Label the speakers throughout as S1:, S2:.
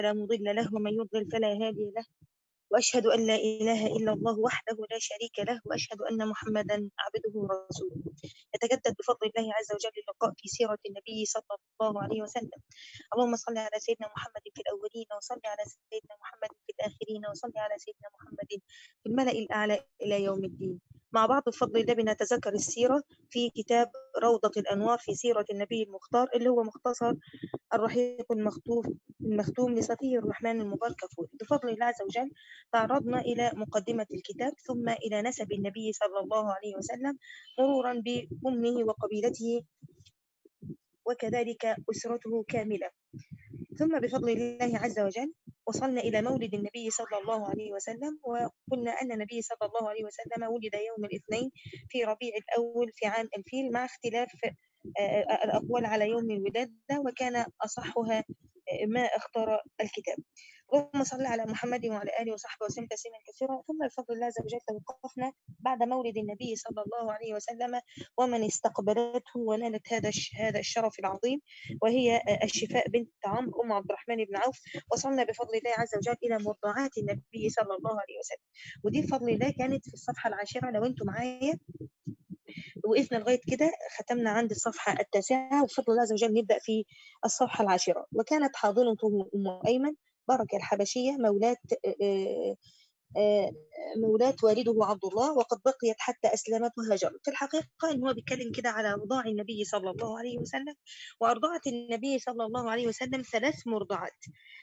S1: فلا مضل له ومن يضلل فلا هادي له وأشهد أن لا إله إلا الله وحده لا شريك له وأشهد أن محمدا عبده ورسوله يتجدد بفضل الله عز وجل اللقاء في سيرة النبي صلى الله عليه وسلم اللهم صل على سيدنا محمد في الأولين وصل على سيدنا محمد في الآخرين وصل على سيدنا محمد في الملأ الأعلى إلى يوم الدين مع بعض بفضل الله بنتذكر السيرة في كتاب روضة الأنوار في سيرة النبي المختار اللي هو مختصر الرحيق المختوم المختوم لصفي الرحمن المبارك فوق بفضل الله عز وجل تعرضنا إلى مقدمة الكتاب ثم إلى نسب النبي صلى الله عليه وسلم مرورا بأمه وقبيلته وكذلك أسرته كاملة ثم بفضل الله عز وجل وصلنا إلى مولد النبي صلى الله عليه وسلم وقلنا أن النبي صلى الله عليه وسلم ولد يوم الاثنين في ربيع الأول في عام الفيل مع اختلاف الأقوال على يوم الولادة وكان أصحها ما اختار الكتاب اللهم صل على محمد وعلى اله وصحبه وسلم تسليما كثيرا ثم بفضل الله عز وجل توقفنا بعد مولد النبي صلى الله عليه وسلم ومن استقبلته ونالت هذا هذا الشرف العظيم وهي الشفاء بنت عمرو ام عبد الرحمن بن عوف وصلنا بفضل الله عز وجل الى مرضعات النبي صلى الله عليه وسلم ودي بفضل الله كانت في الصفحه العاشره لو انتم معايا وقفنا لغايه كده ختمنا عند الصفحه التاسعه وبفضل الله عز وجل نبدا في الصفحه العاشره وكانت حاضنته ام ايمن بركه الحبشيه مولاه مولاة والده عبد الله وقد بقيت حتى أسلمت وهاجرت في الحقيقة إن هو بيتكلم كده على رضاع النبي صلى الله عليه وسلم وأرضعت النبي صلى الله عليه وسلم ثلاث مرضعات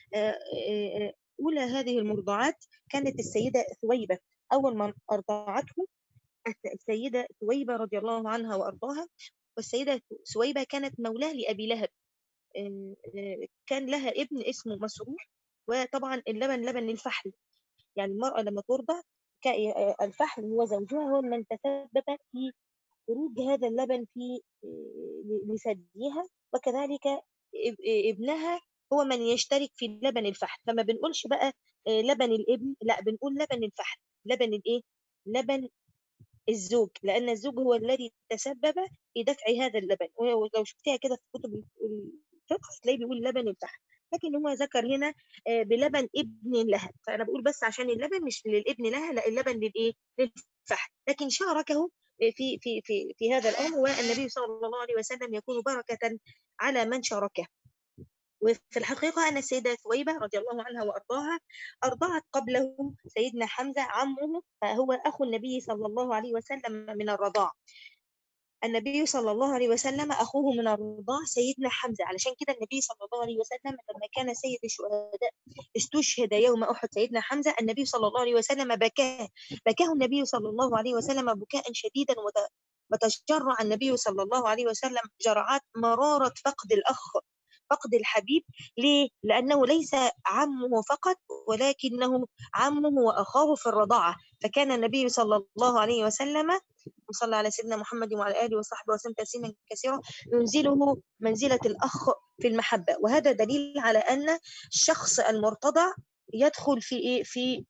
S1: أولى هذه المرضعات كانت السيدة ثويبة أول من أرضعته السيدة ثويبة رضي الله عنها وأرضاها والسيدة ثويبة كانت مولاه لأبي لهب كان لها ابن اسمه مسروح وطبعا اللبن لبن الفحل يعني المرأة لما ترضع الفحل هو زوجها هو من تسبب في خروج هذا اللبن في لثديها وكذلك ابنها هو من يشترك في لبن الفحل فما بنقولش بقى لبن الابن لا بنقول لبن الفحل لبن الايه لبن الزوج لأن الزوج هو الذي تسبب في دفع هذا اللبن ولو شفتيها كده في كتب الفقه تلاقيه بيقول لبن الفحل لكن هو ذكر هنا بلبن ابن لها فأنا بقول بس عشان اللبن مش للابن لها لا اللبن للإيه للفحل لكن شاركه في في في في هذا الأمر والنبي صلى الله عليه وسلم يكون بركة على من شاركه وفي الحقيقة أن السيدة ثويبة رضي الله عنها وأرضاها أرضعت قبله سيدنا حمزة عمه فهو أخو النبي صلى الله عليه وسلم من الرضاع النبي صلى الله عليه وسلم أخوه من الرضاع سيدنا حمزة علشان كده النبي صلى الله عليه وسلم لما كان سيد الشهداء استشهد يوم أحد سيدنا حمزة النبي صلى الله عليه وسلم بكاه بكاه النبي صلى الله عليه وسلم بكاء شديدا وتجرع النبي صلى الله عليه وسلم جرعات مرارة فقد الأخ فقد الحبيب ليه؟ لأنه ليس عمه فقط ولكنه عمه وأخاه في الرضاعة فكان النبي صلى الله عليه وسلم وصلى على سيدنا محمد وعلى آله وصحبه وسلم تسليما كثيرا ينزله منزلة الأخ في المحبة وهذا دليل على أن الشخص المرتضع يدخل في إيه؟ في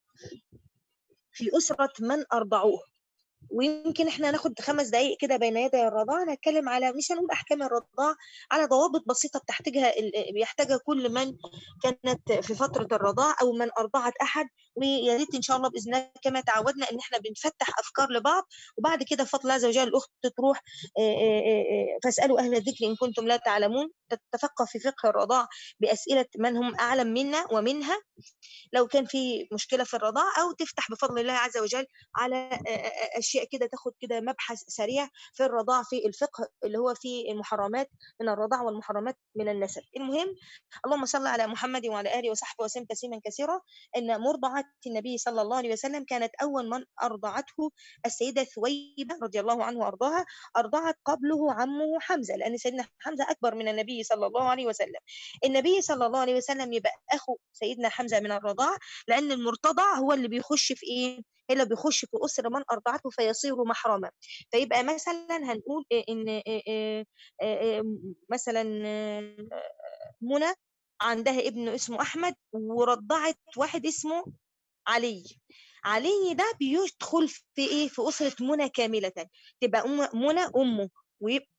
S1: في أسرة من أرضعوه ويمكن احنا ناخد خمس دقائق كده بين يدي الرضاعة نتكلم على مش هنقول احكام الرضاعة على ضوابط بسيطة بتحتاجها بيحتاجها كل من كانت في فترة الرضاعة او من ارضعت احد ويا ريت ان شاء الله باذن الله كما تعودنا ان احنا بنفتح افكار لبعض وبعد كده بفضل الله عز وجل الاخت تروح فاسالوا اهل الذكر ان كنتم لا تعلمون تتثقف في فقه الرضاعة باسئله من هم اعلم منا ومنها لو كان في مشكله في الرضاعة او تفتح بفضل الله عز وجل على اشياء كده تاخد كده مبحث سريع في الرضاعة في الفقه اللي هو في المحرمات من الرضاعة والمحرمات من النسب المهم اللهم صل على محمد وعلى اله وصحبه وسلم تسليما كثيرا ان مرضعه النبي صلى الله عليه وسلم كانت اول من ارضعته السيده ثويبه رضي الله عنه وارضاها ارضعت قبله عمه حمزه لان سيدنا حمزه اكبر من النبي صلى الله عليه وسلم النبي صلى الله عليه وسلم يبقى اخو سيدنا حمزه من الرضاعه لان المرتضع هو اللي بيخش في ايه اللي بيخش في أسرة من أرضعته فيصير محرما فيبقى مثلا هنقول إن مثلا منى عندها ابن اسمه أحمد ورضعت واحد اسمه علي علي ده بيدخل في ايه في اسره منى كامله تبقى أم منى امه ويبقى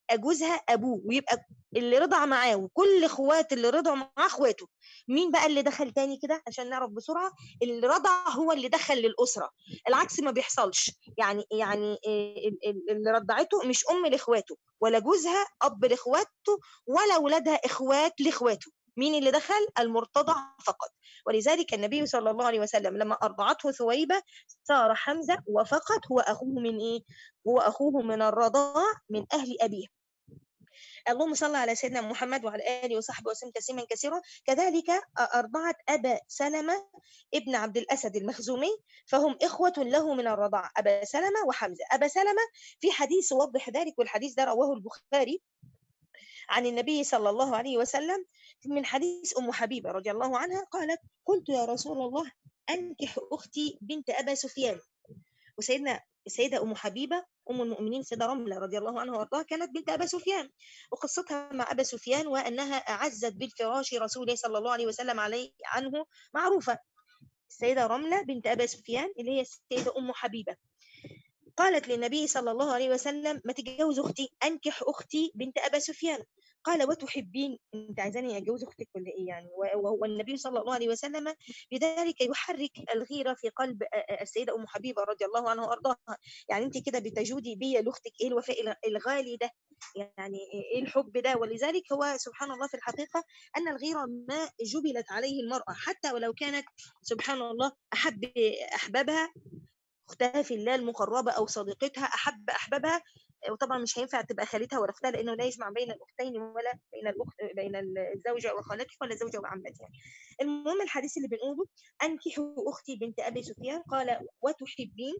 S1: جوزها ابوه ويبقى اللي رضع معاه وكل اخوات اللي رضعوا معاه اخواته مين بقى اللي دخل تاني كده عشان نعرف بسرعه اللي رضع هو اللي دخل للاسره العكس ما بيحصلش يعني يعني اللي رضعته مش ام لاخواته ولا جوزها اب لاخواته ولا ولادها اخوات لاخواته مين اللي دخل المرتضع فقط ولذلك النبي صلى الله عليه وسلم لما أرضعته ثويبة صار حمزة وفقط هو أخوه من إيه هو أخوه من الرضاع من أهل أبيه اللهم صل على سيدنا محمد وعلى اله وصحبه وسلم تسليما كثيرا كذلك ارضعت ابا سلمه ابن عبد الاسد المخزومي فهم اخوه له من الرضاعه ابا سلمه وحمزه ابا سلمه في حديث يوضح ذلك والحديث ده رواه البخاري عن النبي صلى الله عليه وسلم من حديث ام حبيبه رضي الله عنها قالت قلت يا رسول الله انكح اختي بنت ابا سفيان وسيدنا السيدة أم حبيبة أم المؤمنين سيدة رملة رضي الله عنها وارضاها كانت بنت أبا سفيان وقصتها مع أبا سفيان وأنها أعزت بالفراش رسوله صلى الله عليه وسلم عليه عنه معروفة السيدة رملة بنت أبا سفيان اللي هي السيدة أم حبيبة قالت للنبي صلى الله عليه وسلم ما تتجوز أختي أنكح أختي بنت أبا سفيان قال وتحبين انت عايزاني اتجوز اختك ولا ايه يعني والنبي صلى الله عليه وسلم بذلك يحرك الغيره في قلب السيده ام حبيبه رضي الله عنها وارضاها يعني انت كده بتجودي بي لاختك ايه الوفاء الغالي ده يعني ايه الحب ده ولذلك هو سبحان الله في الحقيقه ان الغيره ما جبلت عليه المراه حتى ولو كانت سبحان الله احب احبابها اختها في الله المقربه او صديقتها احب احبابها وطبعا مش هينفع تبقى خالتها ولا اختها لانه لا يجمع بين الاختين ولا بين الاخت بين الزوجه وخالتها ولا الزوجه وعمتها يعني. المهم الحديث اللي بنقوله انكحوا اختي بنت ابي سفيان قال وتحبين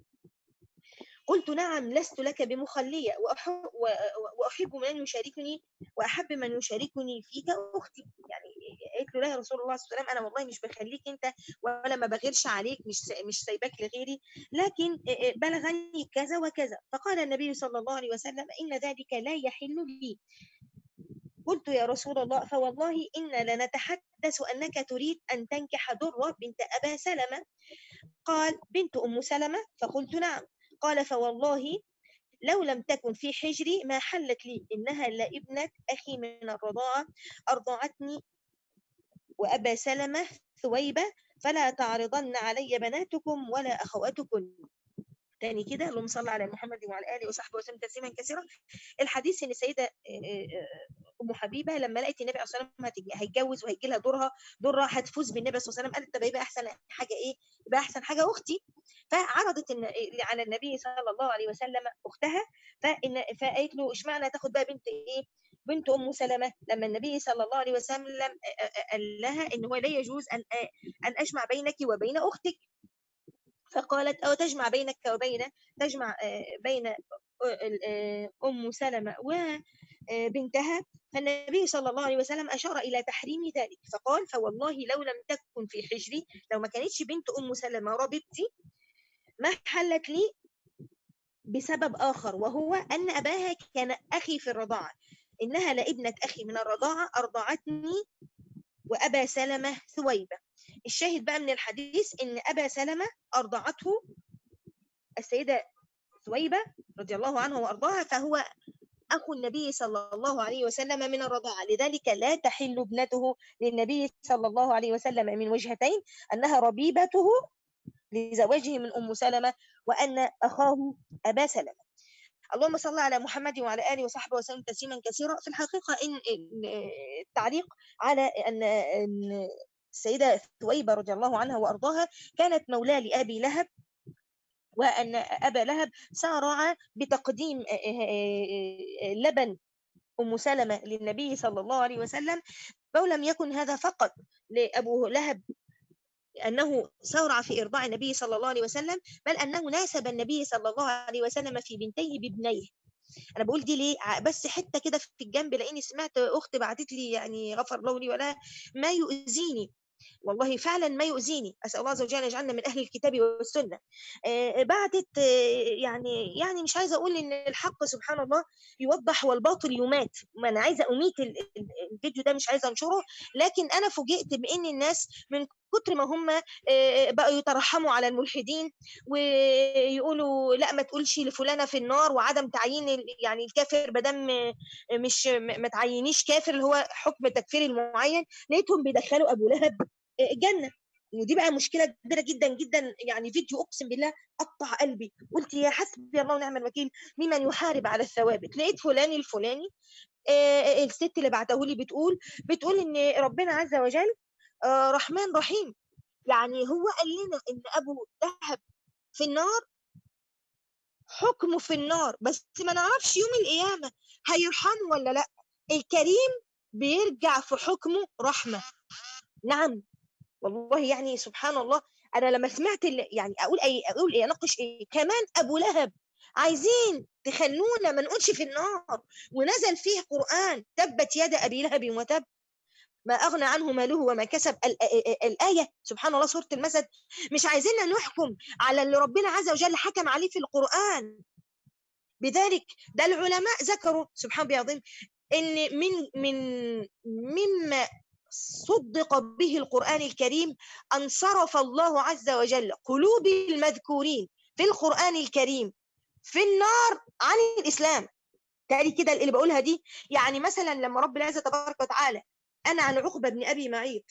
S1: قلت نعم لست لك بمخلية وأحب من يشاركني وأحب من يشاركني فيك أختي يعني قلت له لا يا رسول الله صلى الله عليه وسلم أنا والله مش بخليك أنت ولا ما بغيرش عليك مش مش سايباك لغيري لكن بلغني كذا وكذا فقال النبي صلى الله عليه وسلم إن ذلك لا يحل لي قلت يا رسول الله فوالله إنا لنتحدث أنك تريد أن تنكح درة بنت أبا سلمة قال بنت أم سلمة فقلت نعم قال فوالله لو لم تكن في حجري ما حلت لي إنها لابنة أخي من الرضاعة أرضعتني وأبا سلمة ثويبة فلا تعرضن علي بناتكم ولا أخواتكم تاني كده اللهم صل على محمد وعلى اله وصحبه وسلم تسليما كثيرا الحديث ان السيده ام حبيبه لما لقيت النبي صلى الله عليه وسلم هيتجوز وهيجي لها دورها دورها هتفوز بالنبي صلى الله عليه وسلم قالت طب يبقى احسن حاجه ايه؟ يبقى احسن حاجه اختي فعرضت إن على النبي صلى الله عليه وسلم اختها فإن فقالت له اشمعنى تاخد بقى بنت ايه؟ بنت ام سلمه لما النبي صلى الله عليه وسلم قال لها ان هو لا يجوز ان ان اجمع بينك وبين اختك فقالت أو تجمع بينك وبين تجمع بين أم سلمة وبنتها فالنبي صلى الله عليه وسلم أشار إلى تحريم ذلك فقال فوالله لو لم تكن في حجري لو ما كانتش بنت أم سلمة ربيبتي ما حلت لي بسبب آخر وهو أن أباها كان أخي في الرضاعة إنها لابنة أخي من الرضاعة أرضعتني وأبا سلمة ثويبة الشاهد بقى من الحديث إن أبا سلمة أرضعته السيدة ثويبة رضي الله عنها وأرضاها فهو أخو النبي صلى الله عليه وسلم من الرضاعة لذلك لا تحل ابنته للنبي صلى الله عليه وسلم من وجهتين أنها ربيبته لزواجه من أم سلمة وأن أخاه أبا سلمة اللهم صل على محمد وعلى اله وصحبه وسلم تسليما كثيرا في الحقيقه ان التعليق على ان السيده ثويبه رضي الله عنها وارضاها كانت مولاه لابي لهب وان ابا لهب سارع بتقديم لبن ام سلمه للنبي صلى الله عليه وسلم ولم يكن هذا فقط لابو لهب أنه سارع في إرضاع النبي صلى الله عليه وسلم بل أنه ناسب النبي صلى الله عليه وسلم في بنتيه بابنيه انا بقول دي ليه بس حته كده في الجنب لاني سمعت اخت بعتت لي يعني غفر الله لي ولا ما يؤذيني والله فعلا ما يؤذيني اسال الله عز وجل يجعلنا من اهل الكتاب والسنه آه، بعتت آه، يعني يعني مش عايزه اقول ان الحق سبحان الله يوضح والباطل يمات ما انا عايزه اميت ال- ال- الفيديو ده مش عايزه انشره لكن انا فوجئت بان الناس من كتر ما هم آه، بقوا يترحموا على الملحدين ويقولوا لا ما تقولش لفلانه في النار وعدم تعيين ال- يعني الكافر بدم مش ما تعينيش كافر اللي هو حكم تكفير المعين لقيتهم بيدخلوا ابو لهب الجنه ودي بقى مشكله كبيره جدا جدا يعني فيديو اقسم بالله قطع قلبي قلت يا حسبي الله ونعم الوكيل ممن يحارب على الثوابت لقيت فلان الفلاني آه، الست اللي بعته لي بتقول بتقول ان ربنا عز وجل آه، رحمن رحيم يعني هو قال لنا ان ابو لهب في النار حكمه في النار بس ما نعرفش يوم القيامه هيرحمه ولا لا الكريم بيرجع في حكمه رحمه نعم والله يعني سبحان الله انا لما سمعت ال- يعني اقول اي اقول ايه اناقش ايه كمان ابو لهب عايزين تخلونا ما نقولش في النار ونزل فيه قران تبت يد ابي لهب وتب ما اغنى عنه ماله وما كسب ال- ال- ال- الايه سبحان الله سوره المسد مش عايزيننا نحكم على اللي ربنا عز وجل حكم عليه في القران بذلك ده العلماء ذكروا سبحان الله العظيم ان من من مما صدق به القرآن الكريم أن صرف الله عز وجل قلوب المذكورين في القرآن الكريم في النار عن الإسلام تالي كده اللي بقولها دي يعني مثلا لما رب العزة تبارك وتعالى أنا عن عقبة بن أبي معيط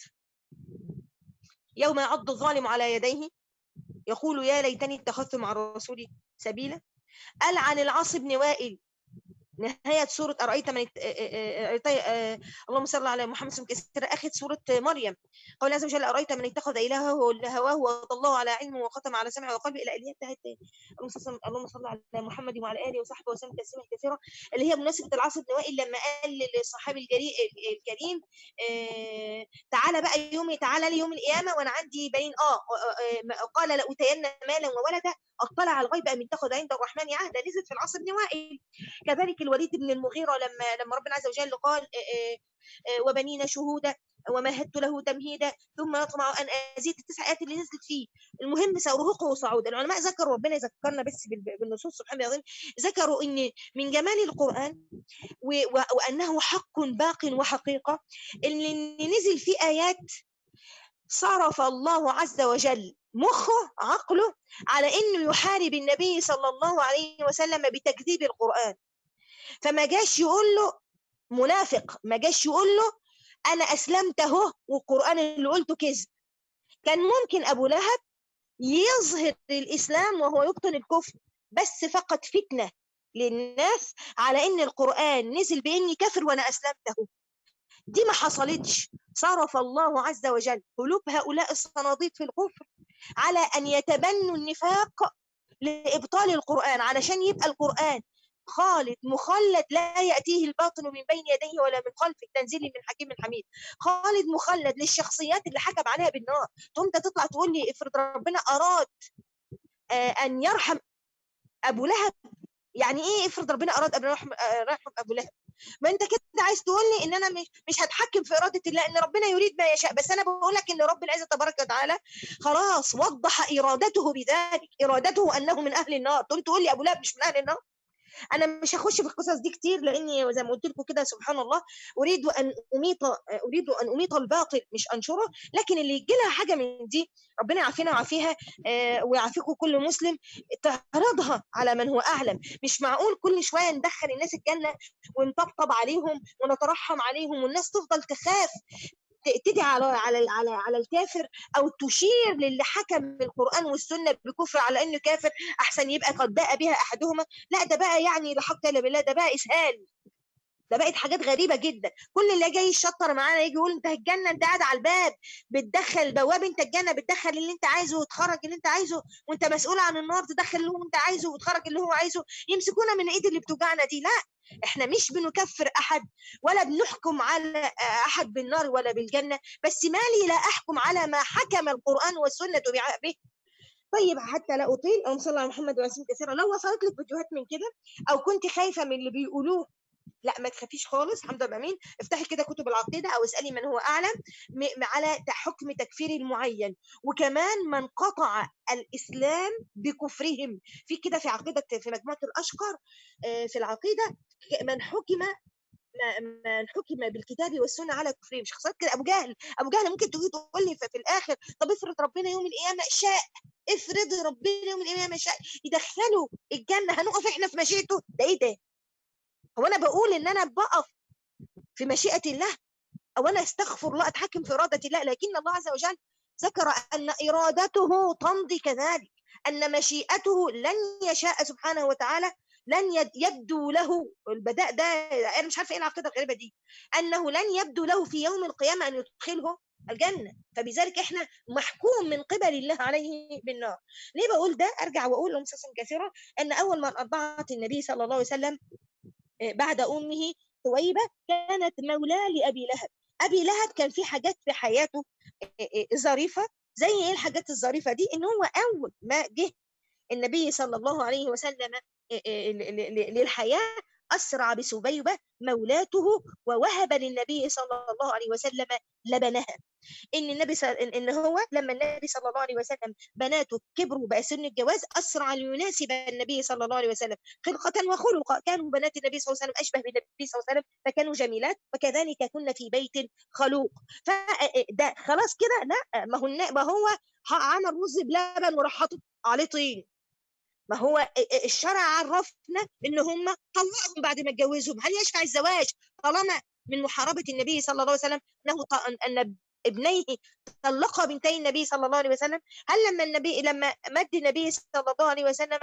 S1: يوم يعض الظالم على يديه يقول يا ليتني اتخذت مع الرسول سبيلا قال عن العاص بن وائل نهاية سورة أرأيت من ات- آه، آه، آه، آه، اللهم صل على محمد صلى الله عليه وسلم آخر سورة مريم قول عز وجل أرأيت من اتخذ إلهه هواه وضله على علمه وختم على سمعه وقلبه إلى الآيات انتهت اللهم صل اللهم صل على محمد وعلى آله وصحبه وسلم تسليما كثيرا اللي هي مناسبة العصر بن وائل لما قال للصحابي الجريء الكريم آه، تعالى بقى يوم تعالى لي يوم القيامة وأنا عندي بين آه آه، آه، قال لأوتين مالا وولدا اطلع على الغيب أم اتخذ عند الرحمن عهدا نزلت في العصر بن وائل كذلك الوليد بن المغيرة لما لما ربنا عز وجل قال آه، آه، آه، وبنين شهودا ومهدت له تمهيدا ثم يطمع ان ازيد التسع ايات اللي نزلت فيه المهم سارهقه صعودا العلماء ذكروا ربنا يذكرنا بس بال- بالنصوص سبحانه العظيم ذكروا ان من جمال القران و- و- وانه حق باق وحقيقه ان إن نزل فيه ايات صرف الله عز وجل مخه عقله على انه يحارب النبي صلى الله عليه وسلم بتكذيب القران فما جاش يقول له منافق ما جاش يقول له انا اسلمت اهو والقران اللي قلته كذب كان ممكن ابو لهب يظهر الاسلام وهو يبطن الكفر بس فقط فتنه للناس على ان القران نزل باني كافر وانا اسلمته دي ما حصلتش صرف الله عز وجل قلوب هؤلاء الصناديق في الكفر على ان يتبنوا النفاق لابطال القران علشان يبقى القران خالد مخلد لا ياتيه الباطل من بين يديه ولا من خلفه تنزيل من حكيم حميد خالد مخلد للشخصيات اللي حكم عليها بالنار تقوم انت تطلع تقول لي افرض ربنا اراد آه، ان يرحم ابو لهب يعني ايه افرض ربنا اراد ان يرحم آه، يرحم ابو لهب ما انت كده عايز تقول لي ان انا مش مش هتحكم في اراده الله ان ربنا يريد ما يشاء بس انا بقول لك ان رب العزه تبارك وتعالى خلاص وضح ارادته بذلك ارادته انه من اهل النار تقوم تقول لي ابو لهب مش من اهل النار انا مش هخش في القصص دي كتير لاني زي ما قلت لكم كده سبحان الله اريد ان اميط اريد ان اميط الباطل مش انشره لكن اللي يجي لها حاجه من دي ربنا يعافينا ويعافيها آه، ويعافيكم كل مسلم تعرضها على من هو اعلم مش معقول كل شويه ندخل الناس الجنه ونطبطب عليهم ونترحم عليهم والناس تفضل تخاف ت- تدعي على على على على الكافر او تشير للي حكم بالقران والسنه بالكفر على انه كافر احسن يبقى قد باء بها احدهما لا ده بقى يعني لا حق الا بالله ده بقى اسهال ده بقت حاجات غريبه جدا كل اللي جاي يشطر معانا يجي يقول انت الجنه انت قاعد على الباب بتدخل البواب انت الجنه بتدخل اللي انت عايزه وتخرج اللي انت عايزه وانت مسؤول عن النار تدخل اللي هو انت عايزه وتخرج اللي هو عايزه يمسكونا من الايد اللي بتوجعنا دي لا احنا مش بنكفر احد ولا بنحكم على احد بالنار ولا بالجنه بس مالي لا احكم على ما حكم القران والسنه بع- به طيب حتى لا اطيل اللهم صل على محمد وسلم كثيرا لو وصلت لك فيديوهات من كده او كنت خايفه من اللي بيقولوه لا ما تخافيش خالص حمد لله مين افتحي كده كتب العقيده او اسالي من هو اعلم على حكم تكفير المعين وكمان من قطع الاسلام بكفرهم في كده في عقيده في مجموعه الاشقر آه، في العقيده من حكم من حكم بالكتاب والسنه على كفرهم شخصيات كده ابو جهل ابو جهل ممكن تيجي تقول لي في الاخر طب افرض ربنا يوم القيامه شاء افرض ربنا يوم القيامه شاء يدخلوا الجنه هنقف احنا في مشيئته ده ايه ده هو انا بقول ان انا بقف في مشيئه الله او انا استغفر الله اتحكم في اراده الله لكن الله عز وجل ذكر ان ارادته تمضي كذلك ان مشيئته لن يشاء سبحانه وتعالى لن يبدو له البداء ده انا مش عارفه ايه العقيده الغريبه دي انه لن يبدو له في يوم القيامه ان يدخله الجنه فبذلك احنا محكوم من قبل الله عليه بالنار ليه بقول ده ارجع واقول لمساسا كثيرا ان اول من ارضعت النبي صلى الله عليه وسلم بعد أمه ثويبة كانت مولاة لأبي لهب أبي لهب كان في حاجات في حياته ظريفة زي إيه الحاجات الظريفة دي إن هو أول ما جه النبي صلى الله عليه وسلم للحياة أسرع بسبيبة مولاته ووهب للنبي صلى الله عليه وسلم لبنها ان النبي صل... ان هو لما النبي صلى الله عليه وسلم بناته كبروا بقى سن الجواز اسرع ليناسب النبي صلى الله عليه وسلم خلقه وخلقا كانوا بنات النبي صلى الله عليه وسلم اشبه بالنبي صلى الله عليه وسلم فكانوا جميلات وكذلك كنا في بيت خلوق فده خلاص كده لا ما هو ما هو عمل رز بلبن وراح حاطط عليه طين ما هو الشرع عرفنا ان هم طلقهم بعد ما اتجوزهم هل يشفع الزواج طالما من محاربه النبي صلى الله عليه وسلم انه ان ابنيه طلق بنتي النبي صلى الله عليه وسلم هل لما النبي لما مد النبي صلى الله عليه وسلم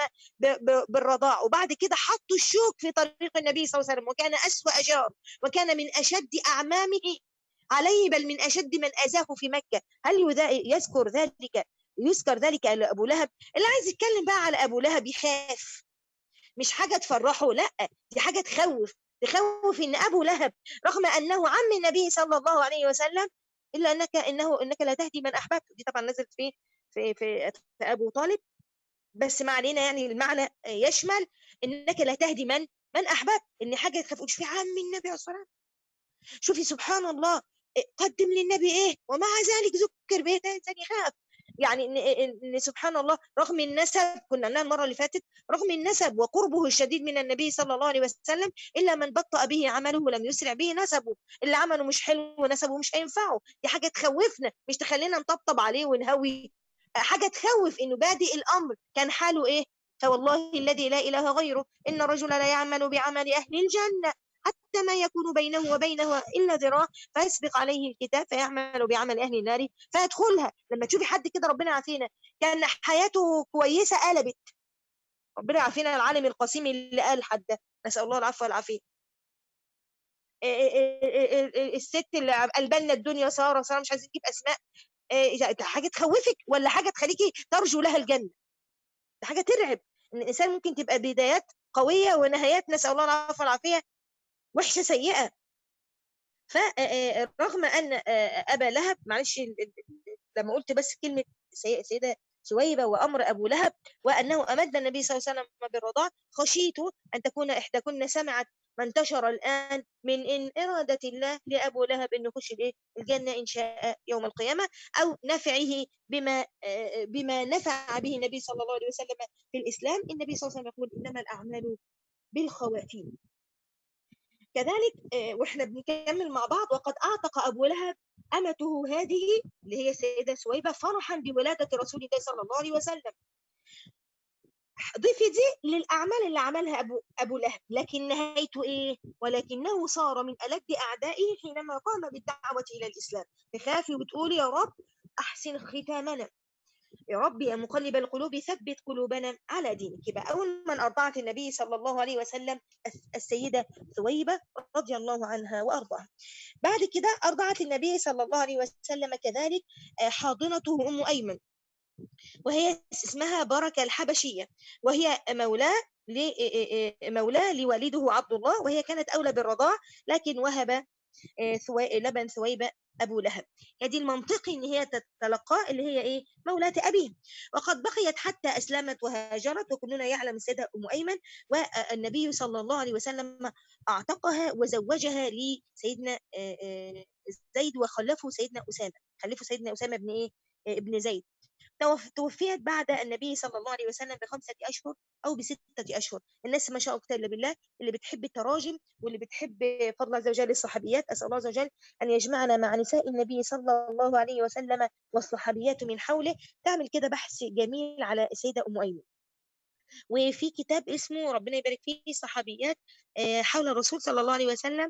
S1: بالرضاع وبعد كده حطوا الشوك في طريق النبي صلى الله عليه وسلم وكان أسوأ جار وكان من أشد أعمامه عليه بل من أشد من أذاه في مكة هل يذكر ذلك يذكر ذلك لأبو لهب اللي عايز يتكلم بقى على أبو لهب يخاف مش حاجة تفرحه لا دي حاجة تخوف تخوف ان ابو لهب رغم انه عم النبي صلى الله عليه وسلم الا انك انه انك لا تهدي من احببت دي طبعا نزلت في في في, في ابو طالب بس ما علينا يعني المعنى يشمل انك لا تهدي من من احببت ان حاجه تخافوش في عم النبي عليه الصلاه والسلام شوفي سبحان الله قدم للنبي ايه ومع ذلك ذكر به الانسان يخاف يعني ان ان سبحان الله رغم النسب كنا قلنا المره اللي فاتت رغم النسب وقربه الشديد من النبي صلى الله عليه وسلم الا من بطأ به عمله ولم يسرع به نسبه اللي عمله مش حلو ونسبه مش هينفعه دي حاجه تخوفنا مش تخلينا نطبطب عليه ونهوي حاجه تخوف انه بادئ الامر كان حاله ايه فوالله الذي لا اله غيره ان الرجل لا يعمل بعمل اهل الجنه حتى ما يكون بينه وبينها إلا ذراع فيسبق عليه الكتاب فيعمل بعمل أهل النار فيدخلها لما تشوفي حد كده ربنا يعافينا كان حياته كويسة قلبت ربنا يعافينا العالم القسيم اللي قال حد نسأل الله العفو والعافية الست اللي قلبنا الدنيا ساره ساره مش عايزين نجيب اسماء حاجه تخوفك ولا حاجه تخليكي ترجو لها الجنه حاجه ترعب ان الانسان ممكن تبقى بدايات قويه ونهايات نسال الله العفو والعافيه وحشه سيئه فرغم ان ابا لهب معلش لما قلت بس كلمه سيده سويبه وامر ابو لهب وانه امد النبي صلى الله عليه وسلم بالرضاع خشيت ان تكون احداكن سمعت ما انتشر الان من ان اراده الله لابو لهب انه يخش الايه الجنه ان شاء يوم القيامه او نفعه بما بما نفع به النبي صلى الله عليه وسلم في الاسلام النبي صلى الله عليه وسلم يقول انما الاعمال بالخواتيم كذلك آه، واحنا بنكمل مع بعض وقد اعتق ابو لهب امته هذه اللي هي السيده سويبه فرحا بولاده رسول الله صلى الله عليه وسلم ضيفي دي للاعمال اللي عملها ابو ابو لهب لكن نهايته ايه ولكنه صار من الد اعدائه حينما قام بالدعوه الى الاسلام تخافي وتقولي يا رب احسن ختامنا يا رب يا مقلب القلوب ثبت قلوبنا على دينك يبقى أول من أرضعت النبي صلى الله عليه وسلم السيدة ثويبة رضي الله عنها وأرضاها بعد كده أرضعت النبي صلى الله عليه وسلم كذلك آه، حاضنته أم أيمن وهي اسمها بركة الحبشية وهي مولاه آه، آه، مولاه لوالده عبد الله وهي كانت أولى بالرضاع لكن وهب لبن ثويبة أبو لهب هذه المنطقي إن هي تتلقاه اللي هي إيه مولاة أبيه وقد بقيت حتى أسلمت وهاجرت وكلنا يعلم السيدة أم أيمن والنبي صلى الله عليه وسلم أعتقها وزوجها لسيدنا زيد وخلفه سيدنا أسامة خلفه سيدنا أسامة بن إيه ابن زيد توفيت بعد النبي صلى الله عليه وسلم بخمسة أشهر أو بستة أشهر الناس ما شاء الله بالله اللي بتحب التراجم واللي بتحب فضل عز وجل الصحابيات أسأل الله عز وجل أن يجمعنا مع نساء النبي صلى الله عليه وسلم والصحابيات من حوله تعمل كده بحث جميل على السيدة أم أيمن وفي كتاب اسمه ربنا يبارك فيه صحابيات حول الرسول صلى الله عليه وسلم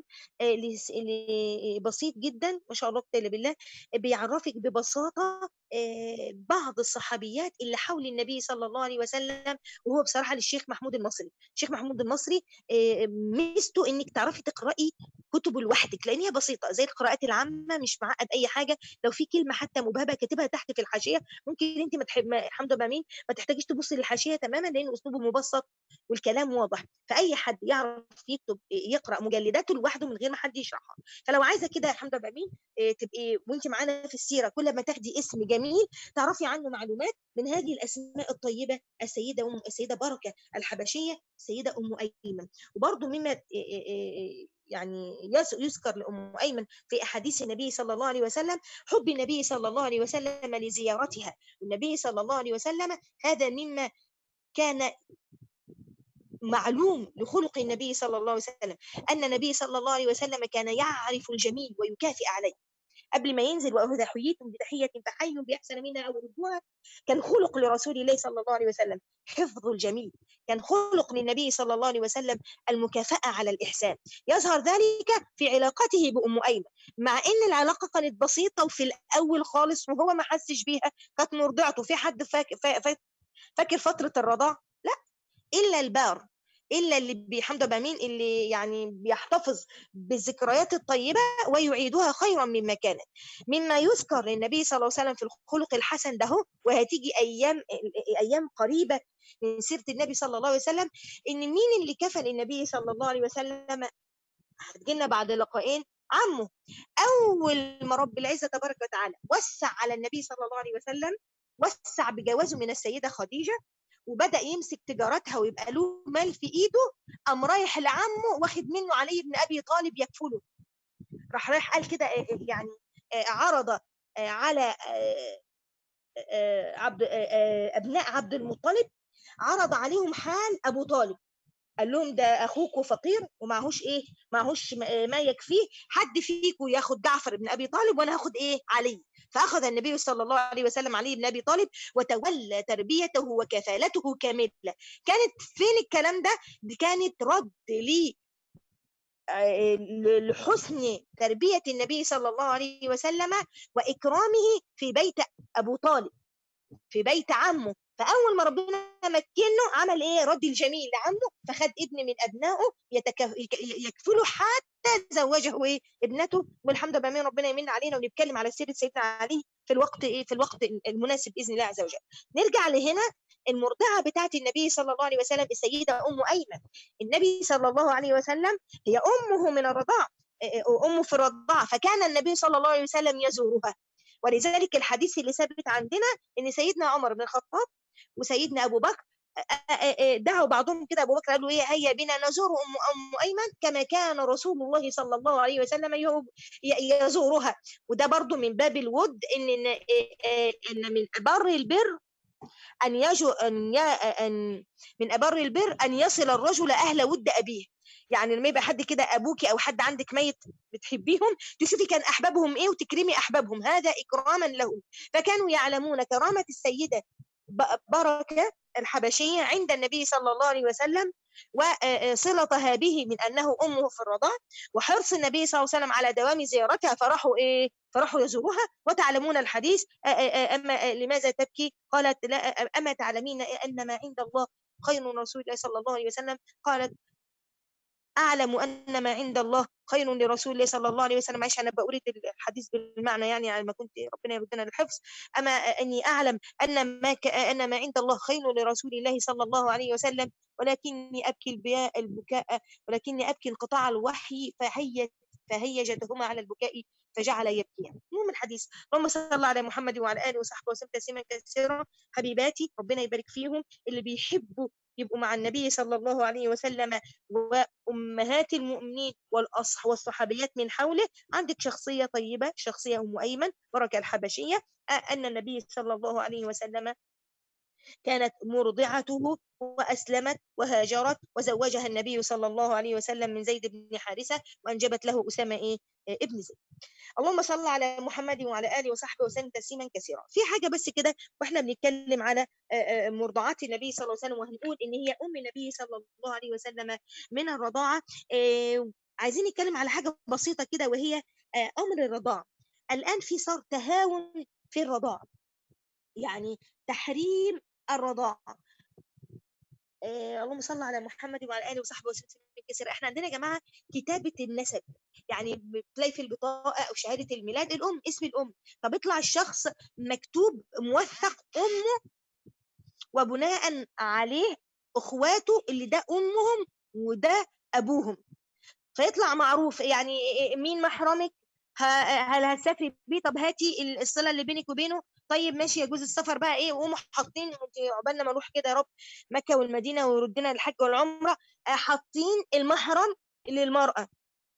S1: بسيط جدا ما شاء الله قتل بالله بيعرفك ببساطة بعض الصحابيات اللي حول النبي صلى الله عليه وسلم وهو بصراحة للشيخ محمود المصري الشيخ محمود المصري ميزته انك تعرفي تقرأي كتبه لوحدك لان هي بسيطة زي القراءات العامة مش معقد اي حاجة لو في كلمة حتى مبهبة كاتبها تحت في الحاشية ممكن انت ما تحب الحمد لله مين ما تحتاجيش تبصي للحاشية تماما لان اسلوبه مبسط والكلام واضح فاي حد يعرف يكتب يقرا مجلداته لوحده من غير ما حد يشرحها فلو عايزه كده يا حمده بامين تبقي وانت معانا في السيره كل ما تاخدي اسم جميل تعرفي عنه معلومات من هذه الاسماء الطيبه السيده ام السيده بركه الحبشيه السيده ام ايمن وبرضه مما يعني يذكر لأم أيمن في أحاديث النبي صلى الله عليه وسلم حب النبي صلى الله عليه وسلم لزيارتها والنبي صلى الله عليه وسلم هذا مما كان معلوم لخلق النبي صلى الله عليه وسلم أن النبي صلى الله عليه وسلم كان يعرف الجميل ويكافئ عليه قبل ما ينزل وإذا حييتم بتحية فحيوا بأحسن منها أو ردوها كان خلق لرسول الله صلى الله عليه وسلم حفظ الجميل كان خلق للنبي صلى الله عليه وسلم المكافأة على الإحسان يظهر ذلك في علاقته بأم أيمن مع إن العلاقة كانت بسيطة وفي الأول خالص وهو ما حسش بيها كانت مرضعته في حد فاكر, فاكر فترة الرضاع لا إلا البار الا اللي بيحمد بامين اللي يعني بيحتفظ بالذكريات الطيبه ويعيدها خيرا مما كانت مما يذكر للنبي صلى الله عليه وسلم في الخلق الحسن ده وهتيجي ايام ايام قريبه من سيره النبي صلى الله عليه وسلم ان مين اللي كفل النبي صلى الله عليه وسلم هتجينا بعد لقاءين عمه اول ما رب العزه تبارك وتعالى وسع على النبي صلى الله عليه وسلم وسع بجوازه من السيده خديجه وبدا يمسك تجارتها ويبقى له مال في ايده قام رايح لعمه واخد منه علي بن ابي طالب يكفله راح رايح قال كده يعني عرض على عبد ابناء عبد المطلب عرض عليهم حال ابو طالب قال لهم ده اخوكوا فقير ومعهوش ايه معهوش ما يكفيه حد فيكم ياخد جعفر بن ابي طالب وانا هاخد ايه علي فاخذ النبي صلى الله عليه وسلم علي بن ابي طالب وتولى تربيته وكفالته كامله كانت فين الكلام ده دي كانت رد لي لحسن تربية النبي صلى الله عليه وسلم وإكرامه في بيت أبو طالب في بيت عمه فاول ما ربنا مكنه عمل ايه رد الجميل لعمه فخد ابن من ابنائه يتكف... يكفله حتى زوجه ايه ابنته والحمد لله ربنا يمن علينا ونتكلم على سيره سيدنا علي في الوقت ايه في الوقت المناسب باذن الله عز وجل نرجع لهنا المرضعه بتاعت النبي صلى الله عليه وسلم السيده ام ايمن النبي صلى الله عليه وسلم هي امه من الرضاعه امه في الرضاعه فكان النبي صلى الله عليه وسلم يزورها ولذلك الحديث اللي ثابت عندنا ان سيدنا عمر بن الخطاب وسيدنا ابو بكر دعوا بعضهم كده ابو بكر قالوا ايه هيا بنا نزور ام ام ايمن كما كان رسول الله صلى الله عليه وسلم يزورها وده برضو من باب الود ان ان من بر البر ان يجو ان ان من ابر البر ان يصل الرجل اهل ود ابيه يعني لما يبقى حد كده ابوكي او حد عندك ميت بتحبيهم تشوفي كان احبابهم ايه وتكرمي احبابهم هذا اكراما لهم فكانوا يعلمون كرامه السيده بركه الحبشيه عند النبي صلى الله عليه وسلم وصلتها به من انه امه في الرضاع وحرص النبي صلى الله عليه وسلم على دوام زيارتها فراحوا ايه فراحوا يزوروها وتعلمون الحديث اما لماذا تبكي قالت لا اما تعلمين ان ما عند الله خير رسول الله صلى الله عليه وسلم قالت اعلم ان ما عند الله خير لرسول الله صلى الله عليه وسلم عشان انا بقول الحديث بالمعنى يعني على ما كنت ربنا يردنا للحفظ اما اني اعلم ان ما ك... ان ما عند الله خير لرسول الله صلى الله عليه وسلم ولكني ابكي البياء البكاء ولكني ابكي انقطاع الوحي فهي فهيجتهما على البكاء فجعل يبكيان المهم الحديث اللهم صل على محمد وعلى اله وصحبه وسلم تسليما كثيرا حبيباتي ربنا يبارك فيهم اللي بيحبوا يبقوا مع النبي صلى الله عليه وسلم وأمهات المؤمنين والأصح والصحابيات من حوله عندك شخصية طيبة شخصية أم أيمن بركة الحبشية أن النبي صلى الله عليه وسلم كانت مرضعته وأسلمت وهاجرت وزوجها النبي صلى الله عليه وسلم من زيد بن حارثة وأنجبت له أسامة إيه؟ ابن زيد اللهم صل على محمد وعلى آله وصحبه وسلم تسليما كثيرا في حاجة بس كده وإحنا بنتكلم على مرضعات النبي صلى الله عليه وسلم وهنقول إن هي أم النبي صلى الله عليه وسلم من الرضاعة عايزين نتكلم على حاجة بسيطة كده وهي أمر الرضاعة الآن في صار تهاون في الرضاعة يعني تحريم الرضاعة آه اللهم صل على محمد وعلى اله وصحبه وسلم كثير احنا عندنا يا جماعه كتابه النسب يعني بتلاقي في البطاقه او شهاده الميلاد الام اسم الام فبيطلع الشخص مكتوب موثق امه وبناء عليه اخواته اللي ده امهم وده ابوهم فيطلع معروف يعني مين محرمك هل هتسافري بيه طب هاتي الصله اللي بينك وبينه طيب ماشي يجوز السفر بقى ايه وقوموا حاطين عقبال ما نروح كده يا رب مكه والمدينه ويردنا الحج والعمره حاطين المحرم للمراه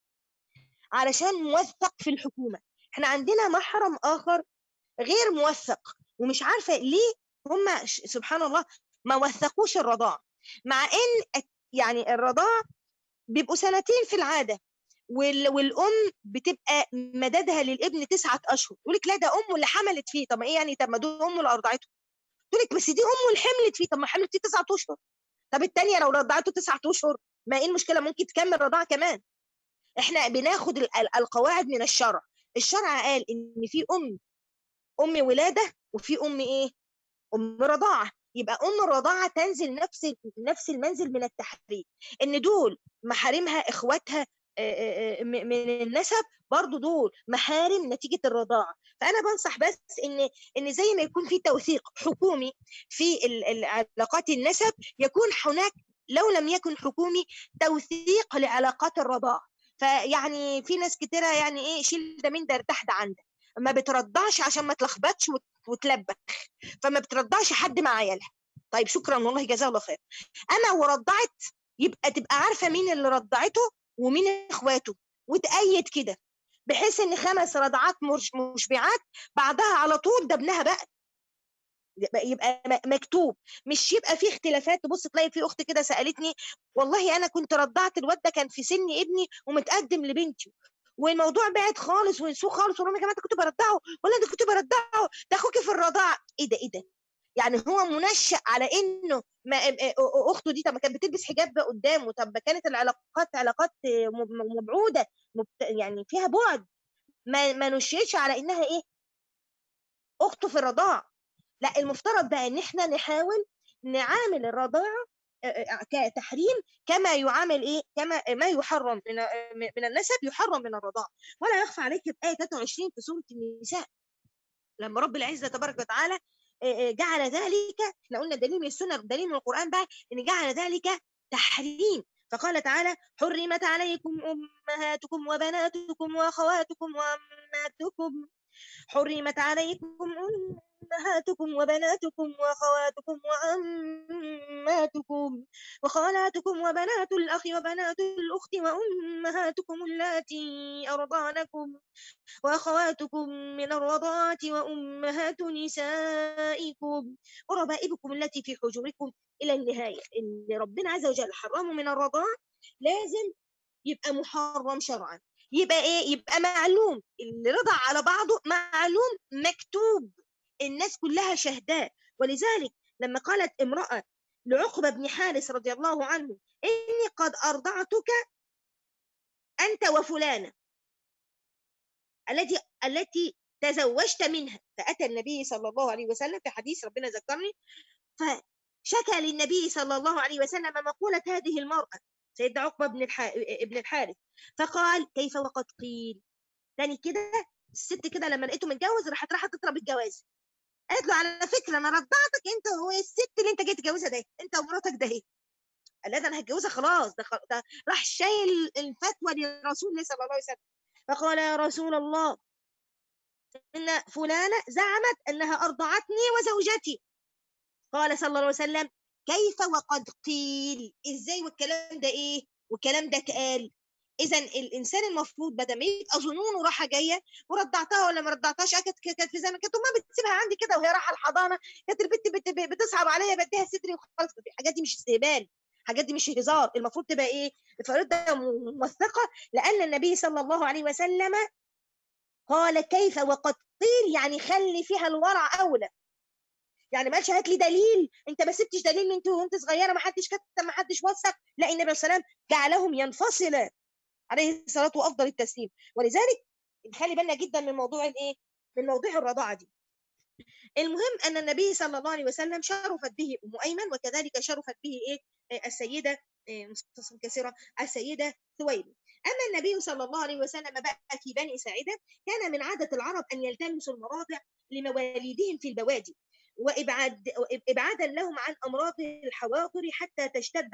S1: علشان موثق في الحكومه احنا عندنا محرم اخر غير موثق ومش عارفه ليه هم سبحان الله ما وثقوش الرضاعه مع ان يعني الرضاعه بيبقوا سنتين في العاده والام بتبقى مددها للابن تسعة اشهر تقول لك لا ده امه اللي حملت فيه طب ايه يعني طب ما دول امه اللي ارضعته تقول لك بس دي امه اللي حملت فيه طب ما حملت فيه تسعة اشهر طب الثانيه لو رضعته تسعة اشهر ما ايه المشكله ممكن تكمل رضاعه كمان احنا بناخد القواعد من الشرع الشرع قال ان في ام ام ولاده وفي ام ايه ام رضاعه يبقى ام الرضاعه تنزل نفس نفس المنزل من التحريم ان دول محارمها اخواتها من النسب برضو دول محارم نتيجة الرضاعة فأنا بنصح بس إن إن زي ما يكون في توثيق حكومي في علاقات النسب يكون هناك لو لم يكن حكومي توثيق لعلاقات الرضاعة فيعني في ناس كتيرة يعني إيه شيل ده من ده ارتاح ده عندك ما بترضعش عشان ما تلخبطش وتلبخ فما بترضعش حد مع عيالها طيب شكرا والله جزاه الله خير اما ورضعت يبقى تبقى عارفه مين اللي رضعته ومين اخواته وتأيد كده بحيث ان خمس رضعات مشبعات بعدها على طول ده ابنها بقى يبقى مكتوب مش يبقى في اختلافات تبص تلاقي في اخت كده سالتني والله انا كنت رضعت الواد ده كان في سن ابني ومتقدم لبنتي والموضوع بعد خالص ونسوه خالص ولا يا جماعه انت كنت برضعه ولا انت كنت برضعه ده اخوكي في الرضاعه ايه ده ايه ده يعني هو منشأ على انه ما اخته دي طب ما كانت بتلبس حجاب بقى قدامه طب كانت العلاقات علاقات مبعوده يعني فيها بعد ما ما نشئش على انها ايه اخته في الرضاعه لا المفترض بقى ان احنا نحاول نعامل الرضاعه كتحريم كما يعامل ايه كما ما يحرم من من النسب يحرم من الرضاعه ولا يخفى عليك بايه 23 في سوره النساء لما رب العزه تبارك وتعالى جعل ذلك احنا قلنا دليل من السنه دليل من القران بقى ان جعل ذلك تحريم فقال تعالى حرمت عليكم امهاتكم وبناتكم واخواتكم وامهاتكم حرمت عليكم أمهاتكم وبناتكم وأخواتكم وعماتكم وخالاتكم وبنات الأخ وبنات الأخت وأمهاتكم اللاتي أرضعنكم وأخواتكم من الرضاعة وأمهات نسائكم وربائبكم التي في حجوركم إلى النهاية اللي ربنا عز وجل حرمه من الرضاعة لازم يبقى محرم شرعا يبقى ايه يبقى معلوم اللي رضع على بعضه معلوم مكتوب الناس كلها شهداء ولذلك لما قالت امرأة لعقبة بن حارس رضي الله عنه إني قد أرضعتك أنت وفلانة التي التي تزوجت منها فأتى النبي صلى الله عليه وسلم في حديث ربنا ذكرني فشكى للنبي صلى الله عليه وسلم مقولة هذه المرأة سيدنا عقبة بن ابن الحارث فقال كيف وقد قيل تاني كده الست كده لما لقيته متجوز راحت راحت تضرب الجواز قالت له على فكره انا رضعتك انت والست اللي انت جاي تتجوزها ده انت ومراتك ده اهي قال ده انا هتجوزها خلاص ده, خل... ده راح شايل الفتوى لرسول الله صلى الله عليه وسلم فقال يا رسول الله إن فلانة زعمت أنها أرضعتني وزوجتي قال صلى الله عليه وسلم كيف وقد قيل إزاي والكلام ده إيه والكلام ده اتقال اذا الانسان المفروض بدل ما يبقى ظنونه راحه جايه ورضعتها ولا ما رضعتهاش كانت كانت في زمن كانت امها بتسيبها عندي كده وهي رايحه الحضانه كانت البت بت بتصعب عليا بديها صدري وخلاص الحاجات دي مش استهبال الحاجات دي مش هزار المفروض تبقى ايه الفريضه موثقه لان النبي صلى الله عليه وسلم قال كيف وقد قيل يعني خلي فيها الورع اولى يعني مالش هات لي دليل انت ما سبتش دليل انت وانت صغيره ما حدش كتب ما حدش وثق لا النبي صلى الله عليه وسلم جعلهم ينفصل عليه الصلاه وافضل التسليم ولذلك نخلي بالنا جدا من موضوع الايه من موضوع الرضاعه دي المهم ان النبي صلى الله عليه وسلم شرفت به ام ايمن وكذلك شرفت به ايه السيده مختصر كثيرة السيدة ثويبة أما النبي صلى الله عليه وسلم بقى في بني ساعدة كان من عادة العرب أن يلتمسوا المراضع لمواليدهم في البوادي وإبعاد إبعادا لهم عن أمراض الحواضر حتى تشتد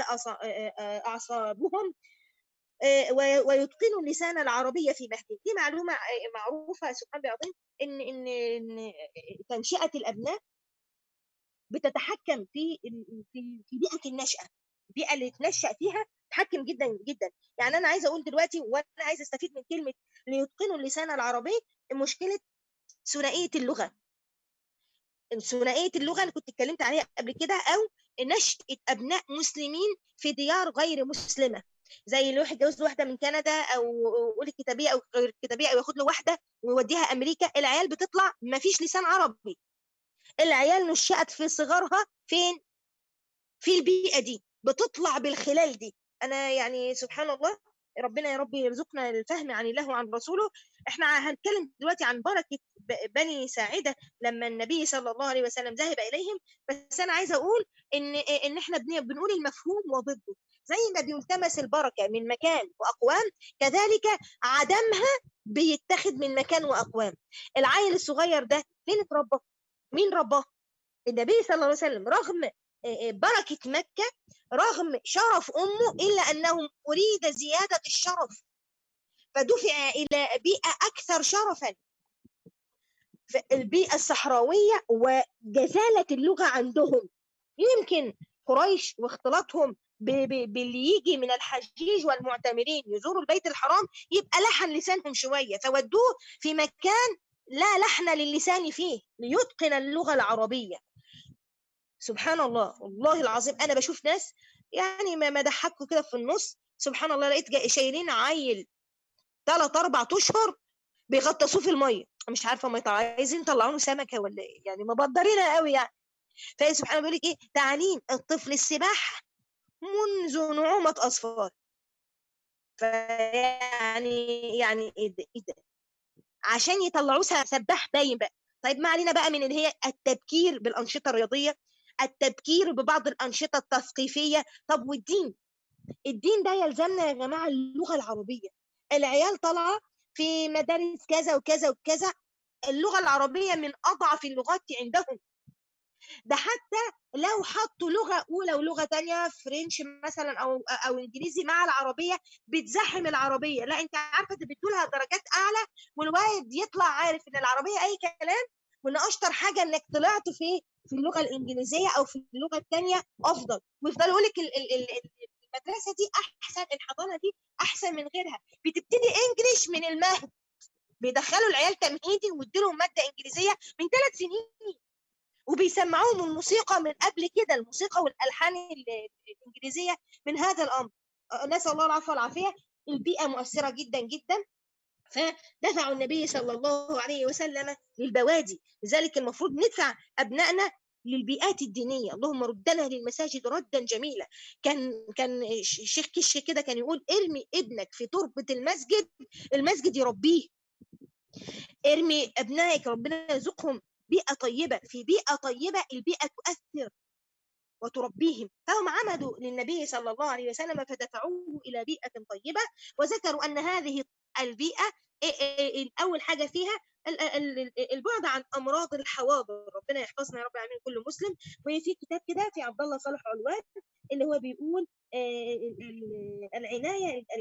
S1: أعصابهم ويتقنوا اللسان العربية في مهدهم دي معلومة معروفة سبحان الله العظيم إن إن إن تنشئة الأبناء بتتحكم في في في بيئة النشأة البيئة اللي تنشأ فيها تحكم جدا جدا يعني أنا عايزة أقول دلوقتي وأنا عايزة أستفيد من كلمة ليتقنوا اللسان العربي مشكلة ثنائية اللغة ثنائية اللغة اللي كنت اتكلمت عليها قبل كده أو نشأة أبناء مسلمين في ديار غير مسلمة زي اللي واحد جوز واحده من كندا او قول الكتابيه او غير الكتابيه او ياخد له واحده ويوديها امريكا العيال بتطلع ما فيش لسان عربي العيال نشأت في صغرها فين في البيئه دي بتطلع بالخلال دي انا يعني سبحان الله ربنا يا رب يرزقنا الفهم عن الله وعن رسوله احنا هنتكلم دلوقتي عن بركه بني ساعده لما النبي صلى الله عليه وسلم ذهب اليهم بس انا عايزه اقول ان ان احنا بنقول المفهوم وضده زي ما بيلتمس البركه من مكان واقوام كذلك عدمها بيتخذ من مكان واقوام العيل الصغير ده فين اتربى مين رباه النبي صلى الله عليه وسلم رغم بركة مكة رغم شرف أمه إلا أنه أريد زيادة الشرف فدفع إلى بيئة أكثر شرفا البيئة الصحراوية وجزالة اللغة عندهم يمكن قريش واختلاطهم باللي يجي من الحجيج والمعتمرين يزوروا البيت الحرام يبقى لحن لسانهم شوية فودوه في مكان لا لحن للسان فيه ليتقن اللغة العربية سبحان الله والله العظيم انا بشوف ناس يعني ما ضحكوا كده في النص سبحان الله لقيت شايلين عيل ثلاث اربع اشهر بيغطسوه في الميه مش عارفه ما عايزين يطلعوا له سمكه ولا ايه يعني مبدرينها قوي يعني فهي سبحان الله بيقول لك ايه تعليم الطفل السباحه منذ نعومه اظفار فيعني يعني ايه ده ايه ده عشان يطلعوه سباح باين بقى طيب ما علينا بقى من اللي هي التبكير بالانشطه الرياضيه التبكير ببعض الأنشطة التثقيفية طب والدين الدين ده يلزمنا يا جماعة اللغة العربية العيال طالعة في مدارس كذا وكذا وكذا اللغة العربية من أضعف اللغات عندهم ده حتى لو حطوا لغة أولى ولغة تانية فرنش مثلا أو أو إنجليزي مع العربية بتزحم العربية لا أنت عارفة بتدولها درجات أعلى والوالد يطلع عارف إن العربية أي كلام وإن أشطر حاجة إنك طلعت في في اللغه الانجليزيه او في اللغه الثانيه افضل ويفضل يقول لك المدرسه دي احسن الحضانه دي احسن من غيرها بتبتدي انجليش من المهد بيدخلوا العيال تمهيدي ويديلهم ماده انجليزيه من ثلاث سنين وبيسمعوهم الموسيقى من قبل كده الموسيقى والالحان الانجليزيه من هذا الامر نسال الله العفو والعافيه البيئه مؤثره جدا جدا فدفعوا النبي صلى الله عليه وسلم للبوادي لذلك المفروض ندفع أبنائنا للبيئات الدينية اللهم ردنا للمساجد ردا جميلا كان كان الشيخ كش كده كان يقول ارمي ابنك في تربة المسجد المسجد يربيه ارمي أبنائك ربنا يرزقهم بيئة طيبة في بيئة طيبة البيئة تؤثر وتربيهم فهم عمدوا للنبي صلى الله عليه وسلم فدفعوه إلى بيئة طيبة وذكروا أن هذه البيئة اول حاجه فيها البعد عن امراض الحواضر ربنا يحفظنا يا رب العالمين كل مسلم وفي كتاب كده في عبد الله صالح علوان اللي هو بيقول العنايه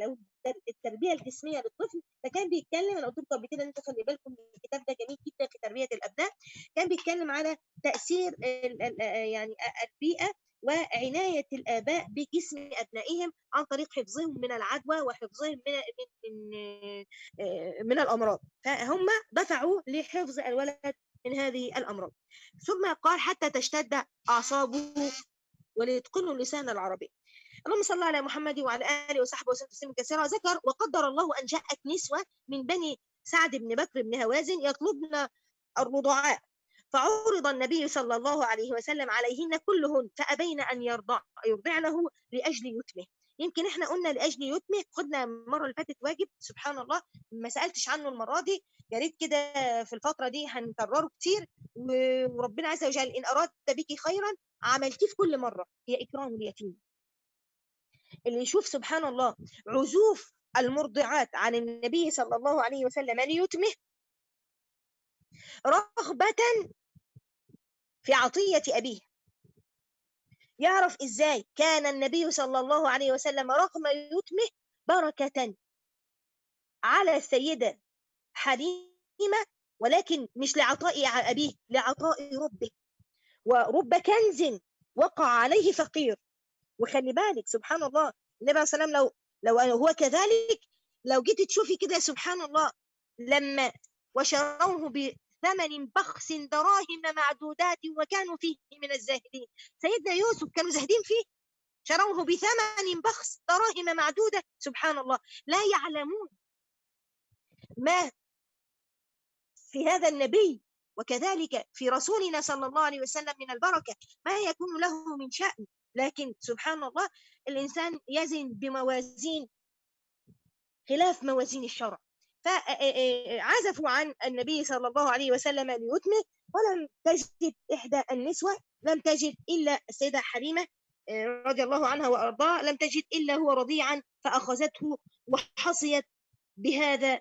S1: التربيه الجسميه للطفل فكان بيتكلم انا قلت لكم قبل كده ان انتوا خلي بالكم الكتاب ده جميل جدا في تربيه الابناء كان بيتكلم على تاثير يعني البيئه وعناية الآباء بجسم أبنائهم عن طريق حفظهم من العدوى وحفظهم من من من, من الأمراض فهم دفعوا لحفظ الولد من هذه الأمراض ثم قال حتى تشتد أعصابه وليتقنوا اللسان العربي اللهم صل على محمد وعلى اله وصحبه وسلم تسليما كثيرا ذكر وقدر الله ان جاءت نسوه من بني سعد بن بكر بن هوازن يطلبن الرضعاء فعرض النبي صلى الله عليه وسلم عليهن كلهن فابين ان يرضع يرضعنه لاجل يتمه يمكن احنا قلنا لاجل يتمه خدنا المره اللي فاتت واجب سبحان الله ما سالتش عنه المره دي يا ريت كده في الفتره دي هنكرره كتير وربنا عز وجل ان اراد بك خيرا عملتيه في كل مره هي اكرام اليتيم اللي يشوف سبحان الله عزوف المرضعات عن النبي صلى الله عليه وسلم ليتمه رغبة في عطية أبيه يعرف إزاي كان النبي صلى الله عليه وسلم رغم يتمه بركة على السيدة حليمة ولكن مش لعطاء أبيه لعطاء ربه ورب كنز وقع عليه فقير وخلي بالك سبحان الله النبي عليه السلام لو لو هو كذلك لو جيت تشوفي كده سبحان الله لما وشروه بثمن بخس دراهم معدودات وكانوا فيه من الزاهدين سيدنا يوسف كانوا زاهدين فيه شروه بثمن بخس دراهم معدودة سبحان الله لا يعلمون ما في هذا النبي وكذلك في رسولنا صلى الله عليه وسلم من البركة ما يكون له من شأن لكن سبحان الله الإنسان يزن بموازين خلاف موازين الشرع فعزفوا عن النبي صلى الله عليه وسلم ليتمه ولم تجد إحدى النسوة لم تجد إلا السيدة حليمة رضي الله عنها وأرضاها لم تجد إلا هو رضيعا فأخذته وحصيت بهذا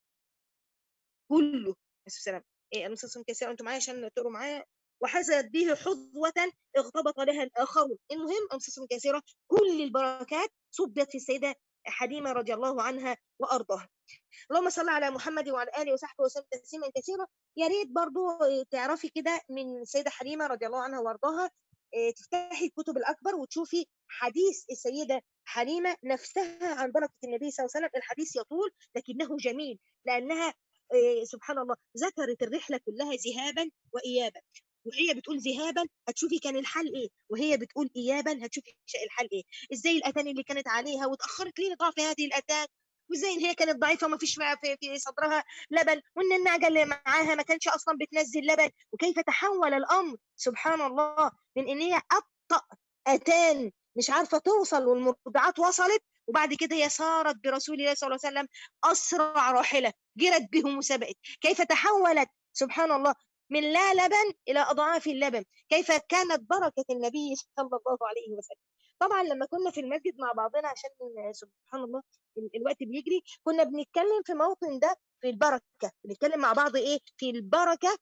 S1: كله السلام إيه أنا كثيرا أنتم معايا عشان تقروا معايا وحسدت به حظوة اغتبط لها الآخرون المهم أمسس كثيرة كل البركات صبت في السيدة حليمة رضي الله عنها وأرضاها اللهم صل على محمد وعلى آله وصحبه وسلم تسليما كثيرا يا ريت برضو تعرفي كده من السيدة حليمة رضي الله عنها وأرضاها تفتحي الكتب الأكبر وتشوفي حديث السيدة حليمة نفسها عن بركة النبي صلى الله عليه وسلم الحديث يطول لكنه جميل لأنها سبحان الله ذكرت الرحلة كلها ذهابا وإيابا وهي بتقول ذهابا هتشوفي كان الحل ايه وهي بتقول ايابا هتشوفي الحل ايه ازاي الاتان اللي كانت عليها وتاخرت ليه لضعف هذه الاتان وازاي ان هي كانت ضعيفه وما فيش في, في صدرها لبن وان النعجه اللي معاها ما كانش اصلا بتنزل لبن وكيف تحول الامر سبحان الله من ان هي ابطا اتان مش عارفه توصل والمرضعات وصلت وبعد كده هي صارت برسول الله صلى الله عليه وسلم اسرع راحله جرت بهم وسبقت كيف تحولت سبحان الله من لا لبن إلى أضعاف اللبن كيف كانت بركة النبي صلى الله عليه وسلم طبعا لما كنا في المسجد مع بعضنا عشان سبحان الله الوقت بيجري كنا بنتكلم في موطن ده في البركة بنتكلم مع بعض إيه في البركة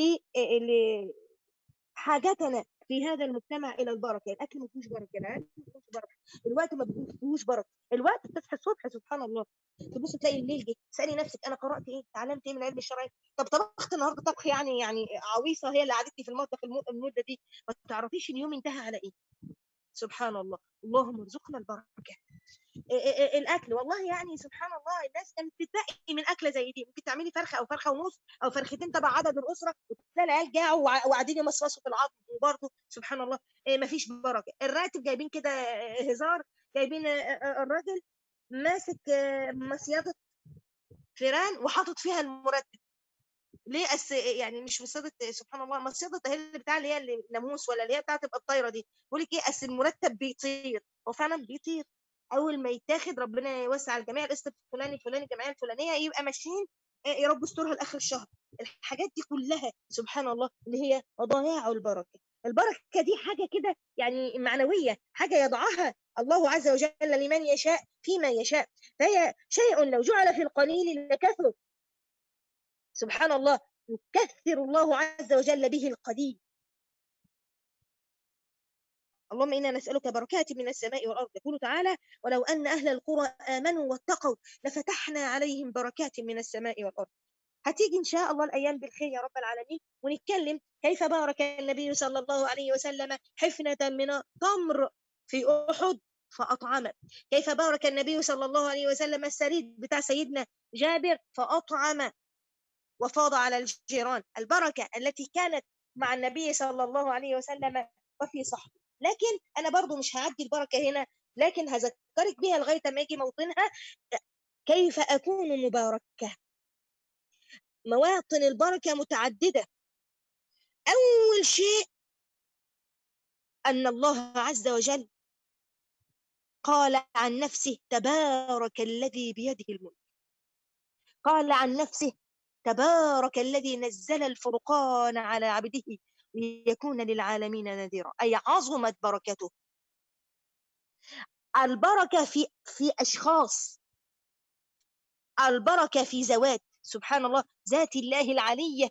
S1: لحاجتنا في هذا المجتمع الى البركه الاكل ما فيهوش بركه العلم ما فيهوش بركه الوقت ما فيهوش بركه الوقت بتصحى الصبح سبحان الله تبص تلاقي الليل جه تسالي نفسك انا قرات ايه اتعلمت ايه من العلم الشرعي طب طبخت النهارده طبخ يعني يعني عويصه هي اللي قعدتني في المطبخ المده دي ما تعرفيش اليوم انتهى على ايه سبحان الله اللهم ارزقنا البركه الاكل والله يعني سبحان الله الناس كانت بتبقي من اكله زي دي ممكن تعملي فرخه او فرخه ونص او فرختين تبع عدد الاسره وتلاقي العيال جاعوا وقاعدين يمصمصوا في العظم وبرضه سبحان الله ما فيش بركه الراتب جايبين كده هزار جايبين الراجل ماسك مصيده فيران وحاطط فيها المرتب ليه أس يعني مش مصيده سبحان الله مصيده هي اللي بتاع اللي هي الناموس ولا اللي هي بتاعت تبقى الطايره دي بيقول لك ايه اصل المرتب بيطير هو فعلا بيطير اول ما يتاخد ربنا يوسع الجميع القسط الفلاني الفلاني الجمعيه الفلانيه يبقى ماشيين يا رب استرها لاخر الشهر الحاجات دي كلها سبحان الله اللي هي ضياع البركه البركه دي حاجه كده يعني معنويه حاجه يضعها الله عز وجل لمن يشاء فيما يشاء فهي شيء لو جعل في القليل لكثر سبحان الله يكثر الله عز وجل به القليل اللهم إنا نسألك بركات من السماء والأرض يقول تعالى ولو أن أهل القرى آمنوا واتقوا لفتحنا عليهم بركات من السماء والأرض هتيجي إن شاء الله الأيام بالخير يا رب العالمين ونتكلم كيف بارك النبي صلى الله عليه وسلم حفنة من تمر في أحد فأطعم كيف بارك النبي صلى الله عليه وسلم السريد بتاع سيدنا جابر فأطعم وفاض على الجيران البركة التي كانت مع النبي صلى الله عليه وسلم وفي صحبه لكن أنا برضو مش هعدي البركة هنا لكن هذكرك بها لغاية ما يجي موطنها كيف أكون مباركة مواطن البركة متعددة أول شيء أن الله عز وجل قال عن نفسه تبارك الذي بيده الملك قال عن نفسه تبارك الذي نزل الفرقان على عبده ليكون للعالمين نذيرا أي عظمت بركته البركة في في أشخاص البركة في ذوات سبحان الله ذات الله العلية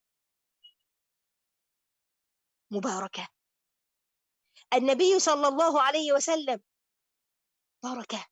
S1: مباركة النبي صلى الله عليه وسلم بركة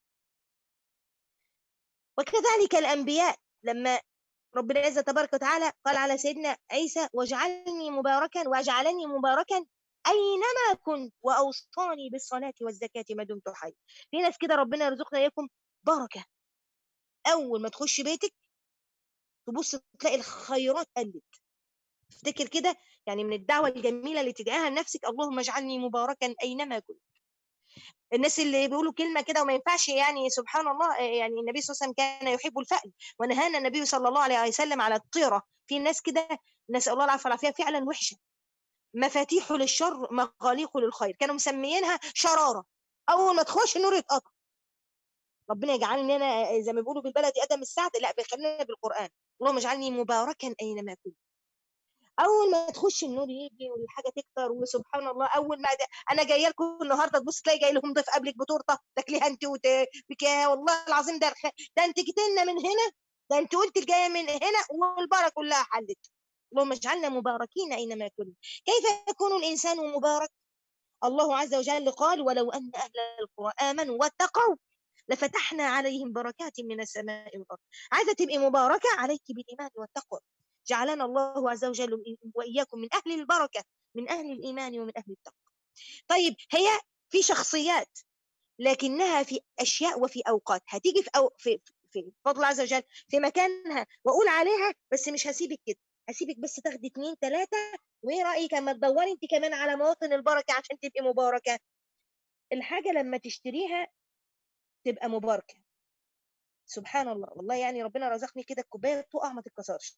S1: وكذلك الأنبياء لما ربنا عز تبارك وتعالى قال على سيدنا عيسى واجعلني مباركا واجعلني مباركا أينما كنت وأوصاني بالصلاة والزكاة ما دمت حي في ناس كده ربنا يرزقنا إياكم بركة أول ما تخش بيتك تبص تلاقي الخيرات قلت افتكر كده يعني من الدعوة الجميلة اللي تدعيها لنفسك اللهم اجعلني مباركا أينما كنت الناس اللي بيقولوا كلمة كده وما ينفعش يعني سبحان الله يعني النبي صلى الله عليه وسلم كان يحب الفأل ونهانا النبي صلى الله عليه وسلم على الطيرة في ناس كده نسأل الله العافية والعافية فعلا وحشة مفاتيح للشر مغاليق للخير كانوا مسميينها شرارة أول ما تخش النور يتقطع ربنا يجعلني أنا زي ما بيقولوا بالبلد أدم السعد لا بيخلينا بالقرآن اللهم اجعلني مباركا أينما كنت اول ما تخش النور يجي والحاجه تكتر وسبحان الله اول ما انا جايه لكم النهارده تبص تلاقي جاي لهم ضيف قبلك بتورته تاكليها انت وت... والله العظيم ده ده انت جيت لنا من هنا ده انت قلت جايه من هنا والبركه كلها حلت اللهم اجعلنا مباركين اينما كنا كيف يكون الانسان مبارك الله عز وجل قال ولو ان اهل القرى امنوا واتقوا لفتحنا عليهم بركات من السماء والارض عايزه تبقي مباركه عليك بالايمان والتقوى جعلنا الله عز وجل وإياكم من أهل البركة من أهل الإيمان ومن أهل التقوى طيب هي في شخصيات لكنها في أشياء وفي أوقات هتيجي في, أو في, في فضل الله عز وجل في مكانها وأقول عليها بس مش هسيبك كده هسيبك بس تاخدي اتنين تلاتة وايه رأيك اما تدوري انت كمان على مواطن البركة عشان تبقي مباركة الحاجة لما تشتريها تبقى مباركة سبحان الله والله يعني ربنا رزقني كده الكوباية تقع ما تتكسرش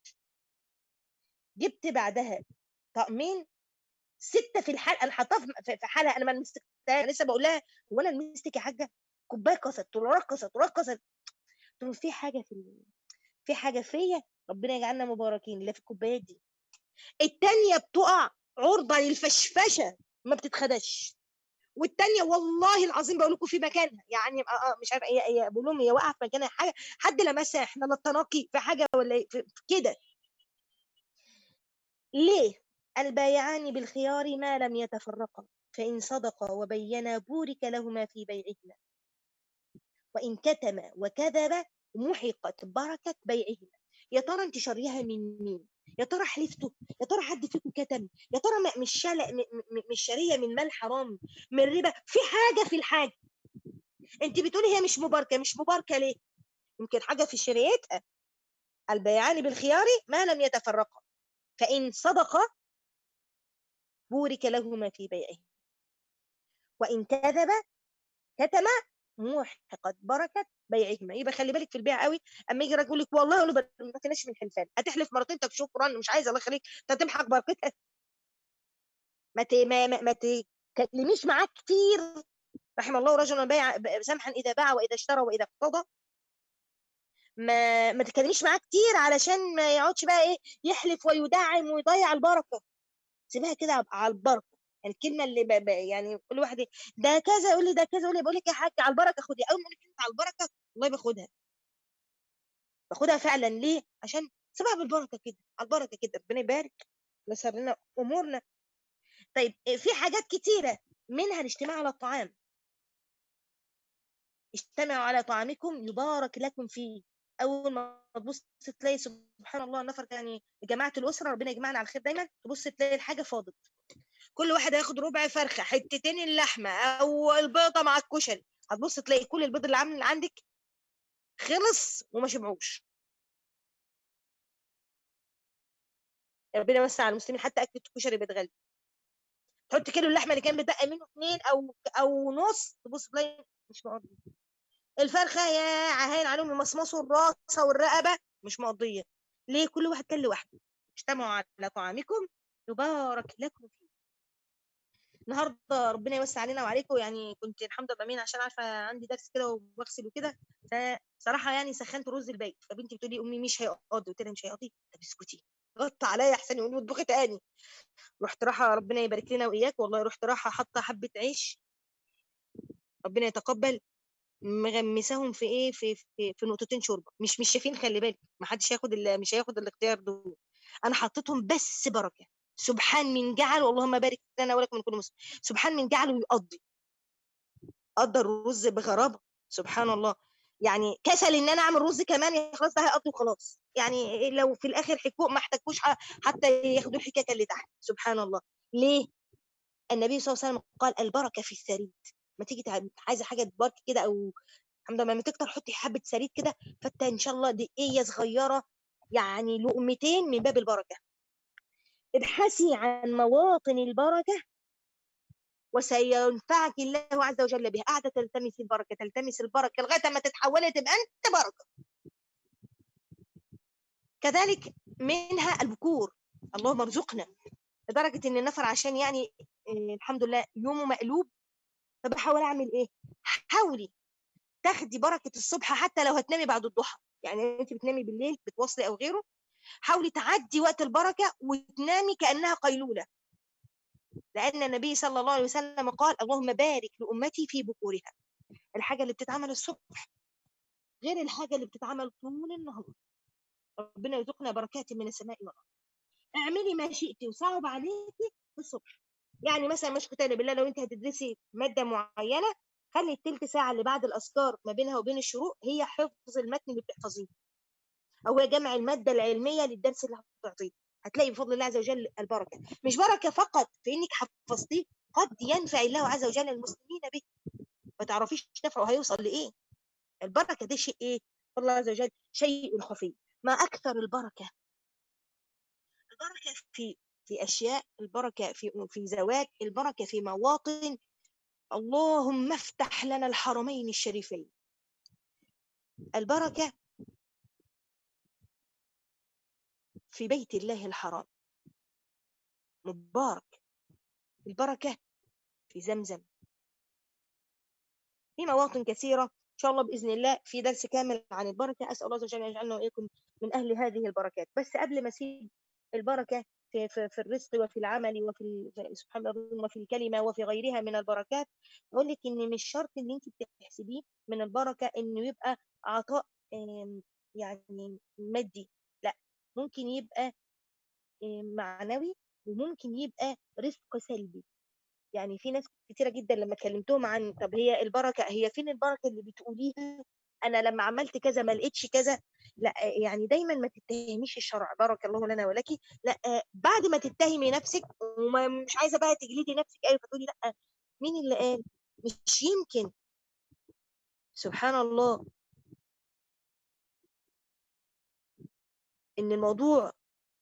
S1: جبت بعدها طقمين ستة في الحلقة أنا حطها في حلقة أنا ما لمستها لسه بقول لها هو أنا لمستك يا حاجة كوباية كسرت رقصت رقصت قلت له في حاجة في في حاجة فيا ربنا يجعلنا مباركين اللي في الكوبايات دي التانية بتقع عرضة للفشفشة ما بتتخدش والتانية والله العظيم بقول لكم في مكانها يعني مش عارفه هي بقول لهم هي واقعه في مكانها حاجه حد لمسها احنا نتناقي في حاجه ولا كده ليه البايعان بالخيار ما لم يتفرقا فإن صدقا وبينا بورك لهما في بيعهما وإن كتما وكذبا محقت بركة بيعهما يا ترى انت شاريها من مين يا ترى حلفته يا ترى حد فيكم كتم يا ترى مش شالق مش شاريه من مال حرام من ربا في حاجه في الحاجه انت بتقولي هي مش مباركه مش مباركه ليه يمكن حاجه في شريعتها البيعان بالخيار ما لم يتفرقا فإن صدقا بورك لهما في بيعه وإن كذب كتم محقت بركة بيعهما يبقى خلي بالك في البيع قوي اما يجي يقول لك والله اقول ما تناش من الحلفان هتحلف مرتين طب شكرا مش عايزه الله يخليك انت تمحق بركتها ما ت... ما ما, ما تكلميش معاك كتير رحم الله رجلا بيع سمحا اذا باع واذا اشترى واذا اقتضى ما ما تتكلميش معاه كتير علشان ما يقعدش بقى ايه يحلف ويدعم ويضيع البركه سيبها كده على البركه يعني الكلمه اللي ب... ب... يعني كل واحد ده كذا يقول لي ده كذا يقول لي بقول لك يا حاج على البركه خدي اول ما اقول لك على البركه والله باخدها باخدها فعلا ليه عشان سيبها بالبركه كده على البركه كده ربنا يبارك يسر لنا امورنا طيب في حاجات كتيره منها الاجتماع على الطعام اجتمعوا على طعامكم يبارك لكم فيه اول ما تبص تلاقي سبحان الله نفر يعني جماعه الاسره ربنا يجمعنا على الخير دايما تبص تلاقي الحاجه فاضت كل واحد هياخد ربع فرخه حتتين اللحمه او البيضه مع الكشري هتبص تلاقي كل البيض اللي عامل عندك خلص وما شبعوش ربنا يوسع على المسلمين حتى اكل الكشري بيتغلي تحط كيلو اللحمه اللي كان بتبقى منه اثنين او او نص تبص تلاقي مش مقضي الفرخه يا عهين عليهم يمصمصوا الراس والرقبه مش مقضيه ليه كل واحد كان لوحده اجتمعوا على طعامكم يبارك لكم فيه النهارده ربنا يوسع علينا وعليكم يعني كنت الحمد لله مين عشان عارفه عندي درس كده وبغسل وكده فصراحه يعني سخنت رز البيت فبنتي بتقول لي امي مش هيقضي قلت لها مش هيقضي طب اسكتي غطى عليا احسن يقولوا اطبخي تاني رحت رايحه ربنا يبارك لنا واياك والله رحت رايحه حاطه حبه عيش ربنا يتقبل مغمساهم في ايه في في, في نقطتين شوربه مش مش شايفين خلي بالك ما حدش هياخد مش هياخد الاختيار دول انا حطيتهم بس بركه سبحان من جعل اللهم بارك لنا ولكم من كل مسلم سبحان من جعله يقضي قضى الرز بغرابه سبحان الله يعني كسل ان انا اعمل رز كمان خلاص ده هيقضي وخلاص يعني لو في الاخر حكوق ما احتاجوش حتى ياخدوا الحكايه اللي تحت سبحان الله ليه النبي صلى الله عليه وسلم قال البركه في الثريد ما تيجي عايزه حاجه تبارك كده او الحمد لله ما تكتر حطي حبه سريد كده فانت ان شاء الله دقيه صغيره يعني لقمتين من باب البركه ابحثي عن مواطن البركه وسينفعك الله عز وجل بها قاعده تلتمس البركه تلتمس البركه لغايه ما تتحولي تبقى انت بركه كذلك منها البكور اللهم ارزقنا لدرجه ان النفر عشان يعني آه، الحمد لله يومه مقلوب فبحاول اعمل ايه حاولي تاخدي بركه الصبح حتى لو هتنامي بعد الضحى يعني انت بتنامي بالليل بتواصلي او غيره حاولي تعدي وقت البركه وتنامي كانها قيلوله لان النبي صلى الله عليه وسلم قال اللهم بارك لامتي في بكورها الحاجه اللي بتتعمل الصبح غير الحاجه اللي بتتعمل طول النهار ربنا يرزقنا بركات من السماء والارض اعملي ما شئتي وصعب عليكي الصبح يعني مثلا مش كتاب بالله لو انت هتدرسي ماده معينه خلي التلت ساعه اللي بعد الاذكار ما بينها وبين الشروق هي حفظ المتن اللي بتحفظيه او هي جمع الماده العلميه للدرس اللي هتعطيه هتلاقي بفضل الله عز وجل البركه مش بركه فقط في انك حفظتيه قد ينفع الله عز وجل المسلمين به ما تعرفيش نفعه هيوصل لايه البركه ده شيء ايه الله عز وجل شيء خفي ما اكثر البركه البركه في في اشياء البركه في في زواج البركه في مواطن اللهم افتح لنا الحرمين الشريفين البركه في بيت الله الحرام مبارك البركه في زمزم في مواطن كثيره ان شاء الله باذن الله في درس كامل عن البركه اسال الله عز وجل ان يجعلنا واياكم من اهل هذه البركات بس قبل ما اسيب البركه في, في, في الرزق وفي العمل وفي سبحان الله وفي الكلمه وفي غيرها من البركات اقول لك ان مش شرط ان انت بتحسبيه من البركه انه يبقى عطاء يعني مادي لا ممكن يبقى معنوي وممكن يبقى رزق سلبي يعني في ناس كتيرة جدا لما كلمتهم عن طب هي البركة هي فين البركة اللي بتقوليها أنا لما عملت كذا ما لقيتش كذا لا يعني دايما ما تتهميش الشرع بارك الله لنا ولك لا بعد ما تتهمي نفسك ومش عايزه بقى تجلدي نفسك ايوه فتقولي لا مين اللي قال مش يمكن سبحان الله ان الموضوع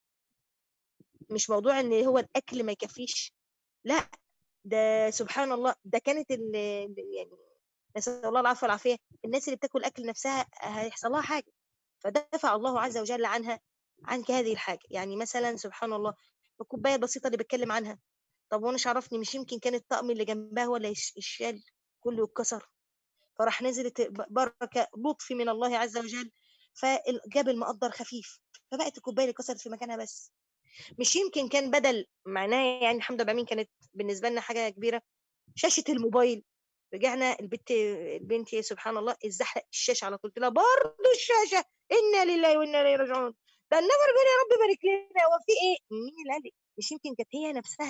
S1: مش موضوع ان هو الاكل ما يكفيش لا ده سبحان الله ده كانت ال يعني نسال الله العفو والعافيه الناس اللي بتاكل اكل نفسها هيحصل لها حاجه فدفع الله عز وجل عنها عنك هذه الحاجة يعني مثلا سبحان الله الكوباية البسيطة اللي بتكلم عنها طب وانا عرفني مش يمكن كان الطقم اللي جنبها ولا الشال كله اتكسر فراح نزلت بركة لطف من الله عز وجل فجاب المقدر خفيف فبقت الكوباية اللي اتكسرت في مكانها بس مش يمكن كان بدل معناه يعني الحمد لله كانت بالنسبة لنا حاجة كبيرة شاشة الموبايل رجعنا البنت البنت سبحان الله اتزحلق الشاشه على طول لها برضه الشاشه انا لله وانا اليه راجعون ده النبي بيقول يا رب بارك لنا هو في ايه؟ مين اللي قال مش يمكن كانت هي نفسها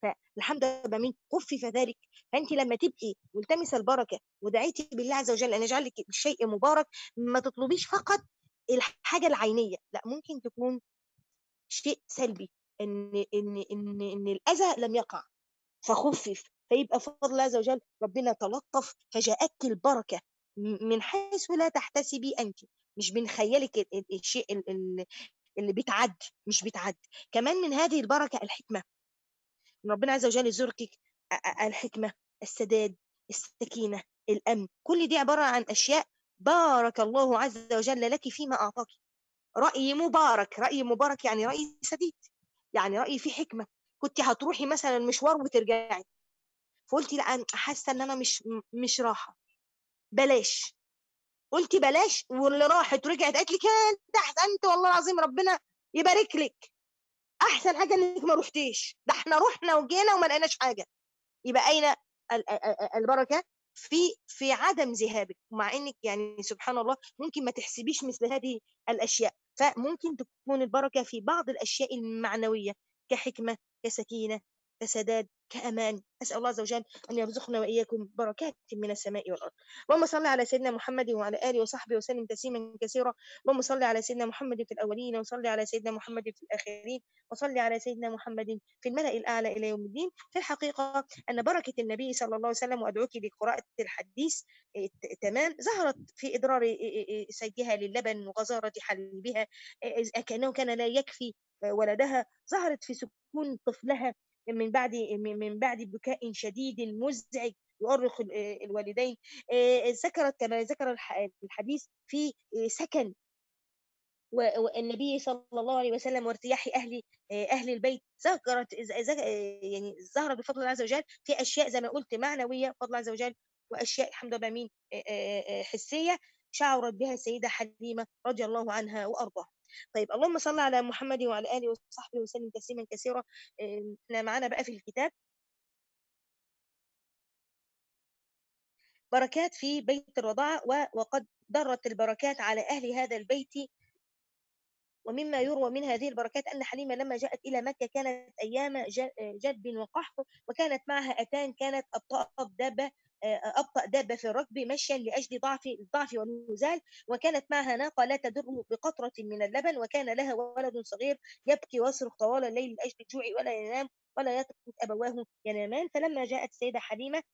S1: فالحمد لله من خفف ذلك فانت لما تبقي ملتمسه البركه ودعيتي بالله عز وجل ان يجعل لك الشيء مبارك ما تطلبيش فقط الحاجه العينيه لا ممكن تكون شيء سلبي ان ان ان ان الاذى لم يقع فخفف فيبقى فضل الله عز وجل ربنا تلطف فجاءتك البركه من حيث لا تحتسبي انت مش بنخيلك الشيء اللي بيتعد مش بيتعد كمان من هذه البركه الحكمه ربنا عز وجل يزورك الحكمه السداد السكينه الامن كل دي عباره عن اشياء بارك الله عز وجل لك فيما اعطاك راي مبارك راي مبارك يعني راي سديد يعني راي فيه حكمه كنت هتروحي مثلا مشوار وترجعي فقلتي لا انا حاسه ان انا مش مش راحه بلاش قلتي بلاش واللي راحت ورجعت قالت لي كده احسنت والله العظيم ربنا يبارك لك احسن حاجه انك ما رحتيش ده احنا رحنا وجينا وما لقيناش حاجه يبقى اين البركه في في عدم ذهابك مع انك يعني سبحان الله ممكن ما تحسبيش مثل هذه الاشياء فممكن تكون البركه في بعض الاشياء المعنويه كحكمه كسكينه كسداد كأمان أسأل الله عز وجل أن يرزقنا وإياكم بركات من السماء والأرض اللهم صل على سيدنا محمد وعلى آله وصحبه وسلم تسليما كثيرا اللهم صل على سيدنا محمد في الأولين وصل على سيدنا محمد في الآخرين وصل على سيدنا محمد في الملأ الأعلى إلى يوم الدين في الحقيقة أن بركة النبي صلى الله عليه وسلم وأدعوك لقراءة الحديث تمام ظهرت في إضرار سيدها للبن وغزارة حليبها كأنه كان لا يكفي ولدها ظهرت في سكون طفلها من بعد من بعد بكاء شديد مزعج يؤرخ الوالدين ذكرت كما ذكر الحديث في سكن والنبي صلى الله عليه وسلم وارتياح اهل اهل البيت ذكرت يعني ظهر بفضل الله عز وجل في اشياء زي ما قلت معنويه بفضل الله عز وجل واشياء الحمد لله مين حسيه شعرت بها السيده حليمه رضي الله عنها وارضاها طيب اللهم صل على محمد وعلى اله وصحبه وسلم تسليما كثيرا احنا معانا بقى في الكتاب بركات في بيت الرضاعة وقد درت البركات على أهل هذا البيت ومما يروى من هذه البركات أن حليمة لما جاءت إلى مكة كانت أيام جدب وقحط وكانت معها أتان كانت أبطأ دابة أبطأ دابة في الركب مشيا لأجل ضعف الضعف والنزال وكانت معها ناقة لا تدر بقطرة من اللبن وكان لها ولد صغير يبكي ويصرخ طوال الليل لأجل الجوع ولا ينام ولا يترك أبواه ينامان فلما جاءت السيدة حليمة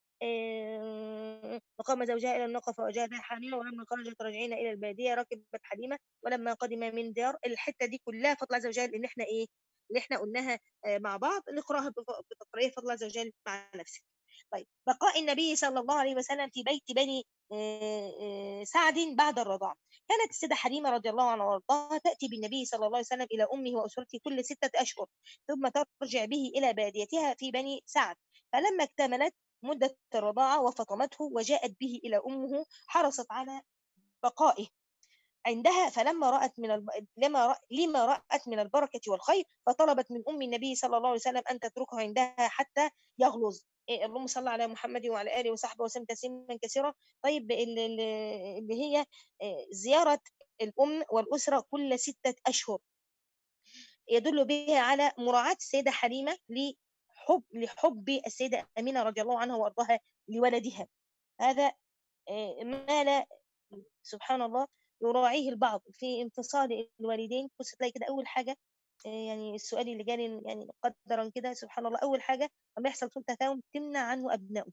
S1: فقام زوجها إلى الناقة فوجدها حاملة ولما خرجت رجعين إلى البادية ركبت حليمة ولما قدم من دار الحتة دي كلها فضل عز وجل إن إحنا إيه اللي إحنا قلناها مع بعض نقراها بتقرية فضل عز وجل مع نفسك طيب بقاء النبي صلى الله عليه وسلم في بيت بني سعد بعد الرضاعة كانت السيدة حليمة رضي الله عنها وارضاها تأتي بالنبي صلى الله عليه وسلم إلى أمه وأسرته كل ستة أشهر ثم ترجع به إلى باديتها في بني سعد فلما اكتملت مدة الرضاعة وفطمته وجاءت به إلى أمه حرصت على بقائه عندها فلما رأت من الب... لما رأ... لما رأت من البركة والخير فطلبت من أم النبي صلى الله عليه وسلم أن تتركه عندها حتى يغلظ إيه اللهم صل على محمد وعلى آله وصحبه وسلم تسليما كثيرا طيب اللي هي زيارة الأم والأسرة كل ستة أشهر يدل بها على مراعاة السيدة حليمة لحب لحب السيدة أمينة رضي الله عنها وأرضاها لولدها هذا ما لا سبحان الله يراعيه البعض في انفصال الوالدين بص تلاقي كده أول حاجة يعني السؤال اللي جاني يعني قدرا كده سبحان الله أول حاجة لما يحصل سوء تفاهم تمنع عنه أبنائه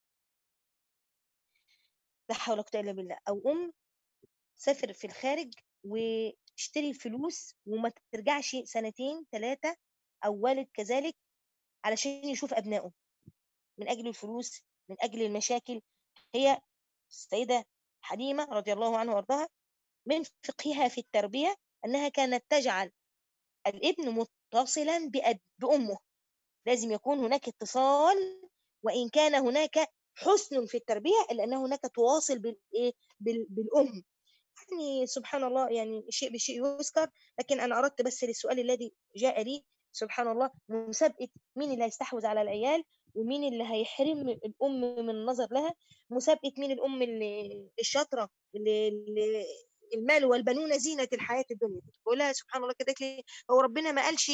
S1: لا حول ولا قوة إلا بالله أو أم سافر في الخارج وتشتري فلوس وما ترجعش سنتين ثلاثة أو والد كذلك علشان يشوف أبنائه من أجل الفلوس من أجل المشاكل هي السيدة حليمة رضي الله عنها وارضاها من فقهها في التربية أنها كانت تجعل الابن متصلا بأمه لازم يكون هناك اتصال وإن كان هناك حسن في التربية إلا أن هناك تواصل بالإيه بالأم يعني سبحان الله يعني شيء بشيء يذكر لكن أنا أردت بس للسؤال الذي جاء لي سبحان الله مسابقة مين اللي هيستحوذ على العيال ومين اللي هيحرم الأم من النظر لها مسابقة مين الأم اللي الشاطرة اللي, اللي المال والبنون زينة الحياة الدنيا بقول لها سبحان الله كده ليه هو ربنا ما قالش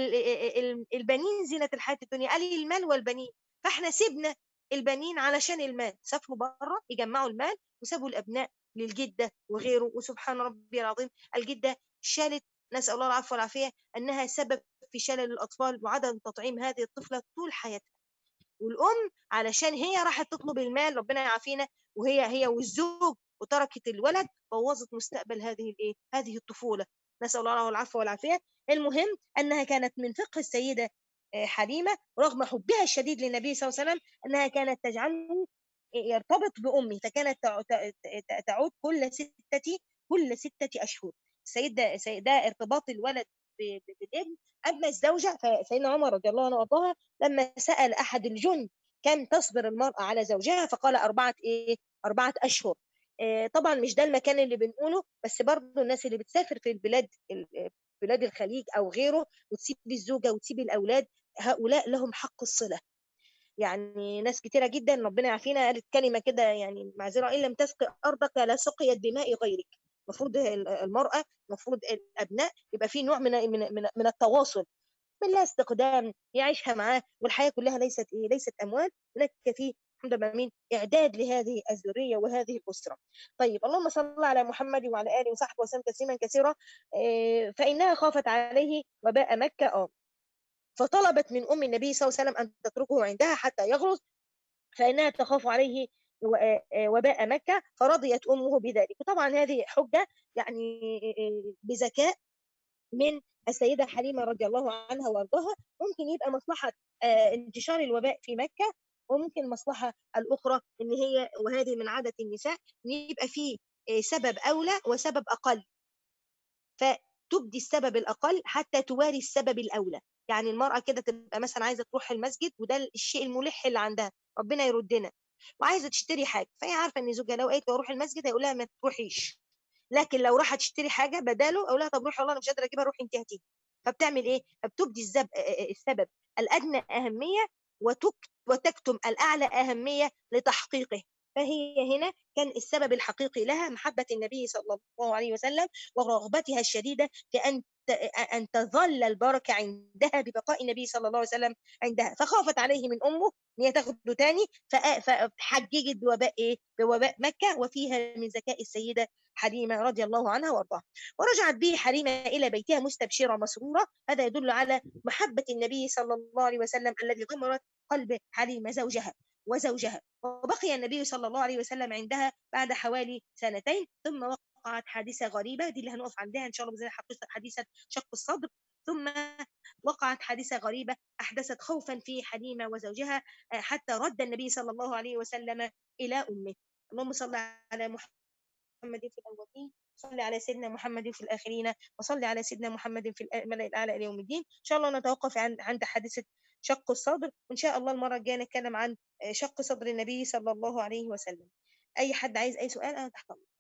S1: البنين زينة الحياة الدنيا قال المال والبنين فاحنا سيبنا البنين علشان المال سافروا بره يجمعوا المال وسابوا الابناء للجده وغيره وسبحان ربي العظيم الجده شالت نسال الله العفو والعافيه انها سبب في شلل الاطفال وعدم تطعيم هذه الطفله طول حياتها والام علشان هي راحت تطلب المال ربنا يعافينا وهي هي والزوج وتركت الولد بوظت مستقبل هذه الايه هذه الطفوله نسال الله العفو والعافيه المهم انها كانت من فقه السيده آه، حليمه رغم حبها الشديد للنبي صلى الله عليه وسلم انها كانت تجعله يرتبط بامي فكانت تعود كل سته كل سته اشهر السيده ده ارتباط الولد بالابن اما الزوجه فسيدنا عمر رضي الله عنه وارضاها لما سال احد الجند كم تصبر المراه على زوجها فقال اربعه ايه اربعه اشهر آه، طبعا مش ده المكان اللي بنقوله بس برضه الناس اللي بتسافر في البلاد بلاد الخليج او غيره وتسيب الزوجه وتسيب الاولاد هؤلاء لهم حق الصله يعني ناس كتيره جدا ربنا يعافينا قالت كلمه كده يعني معذره ان لم تسقي ارضك لا سقيت بماء غيرك المفروض المراه المفروض الابناء يبقى في نوع من من من التواصل بالله استقدام يعيشها معاه والحياه كلها ليست ايه ليست اموال هناك في الحمد لله مين اعداد لهذه الذريه وهذه الاسره طيب اللهم صل على محمد وعلى اله وصحبه وسلم تسليما كثيرا آه، فانها خافت عليه وباء مكه اه فطلبت من ام النبي صلى الله عليه وسلم ان تتركه عندها حتى يغرس فانها تخاف عليه آه، آه، وباء مكه فرضيت امه بذلك وطبعا هذه حجه يعني بذكاء من السيدة حليمة رضي الله عنها وارضاها ممكن يبقى مصلحة انتشار الوباء في مكة وممكن المصلحة الأخرى إن هي وهذه من عادة النساء إن يبقى في آه، سبب أولى وسبب أقل فتبدي السبب الأقل حتى تواري السبب الأولى يعني المرأة كده تبقى مثلا عايزة تروح المسجد وده الشيء الملح اللي عندها ربنا يردنا وعايزة تشتري حاجة فهي عارفة إن زوجها لو قالت له أروح المسجد هيقول لها ما تروحيش لكن لو راحت تشتري حاجة بداله أقول لها طب روحي والله أنا مش قادرة أجيبها روحي أنت هاتيها فبتعمل إيه؟ فبتبدي الزب... آه، آه، السبب الأدنى أهمية وتكتم الأعلى أهمية لتحقيقه فهي هنا كان السبب الحقيقي لها محبة النبي صلى الله عليه وسلم ورغبتها الشديدة في أن أن تظل البركة عندها ببقاء النبي صلى الله عليه وسلم عندها فخافت عليه من أمه ان هي تاخده تاني فحججت بوباء ايه؟ بوباء مكه وفيها من ذكاء السيده حليمه رضي الله عنها وارضاها ورجعت به حليمه الى بيتها مستبشره مسروره هذا يدل على محبه النبي صلى الله عليه وسلم الذي غمرت قلب حليمه زوجها وزوجها وبقي النبي صلى الله عليه وسلم عندها بعد حوالي سنتين ثم وقعت حادثة غريبة دي اللي هنقف عندها إن شاء الله بزي حادثة شق الصدر ثم وقعت حادثة غريبة أحدثت خوفا في حليمة وزوجها آه، حتى رد النبي صلى الله عليه وسلم إلى أمه اللهم صل على محمد في الأولين صل على سيدنا محمد في الآخرين وصل على سيدنا محمد في الملأ الأعلى إلى يوم الدين إن شاء الله نتوقف عند حادثة شق الصدر وإن شاء الله المرة الجاية نتكلم عن آه، شق صدر النبي صلى الله عليه وسلم أي حد عايز أي سؤال أنا تحت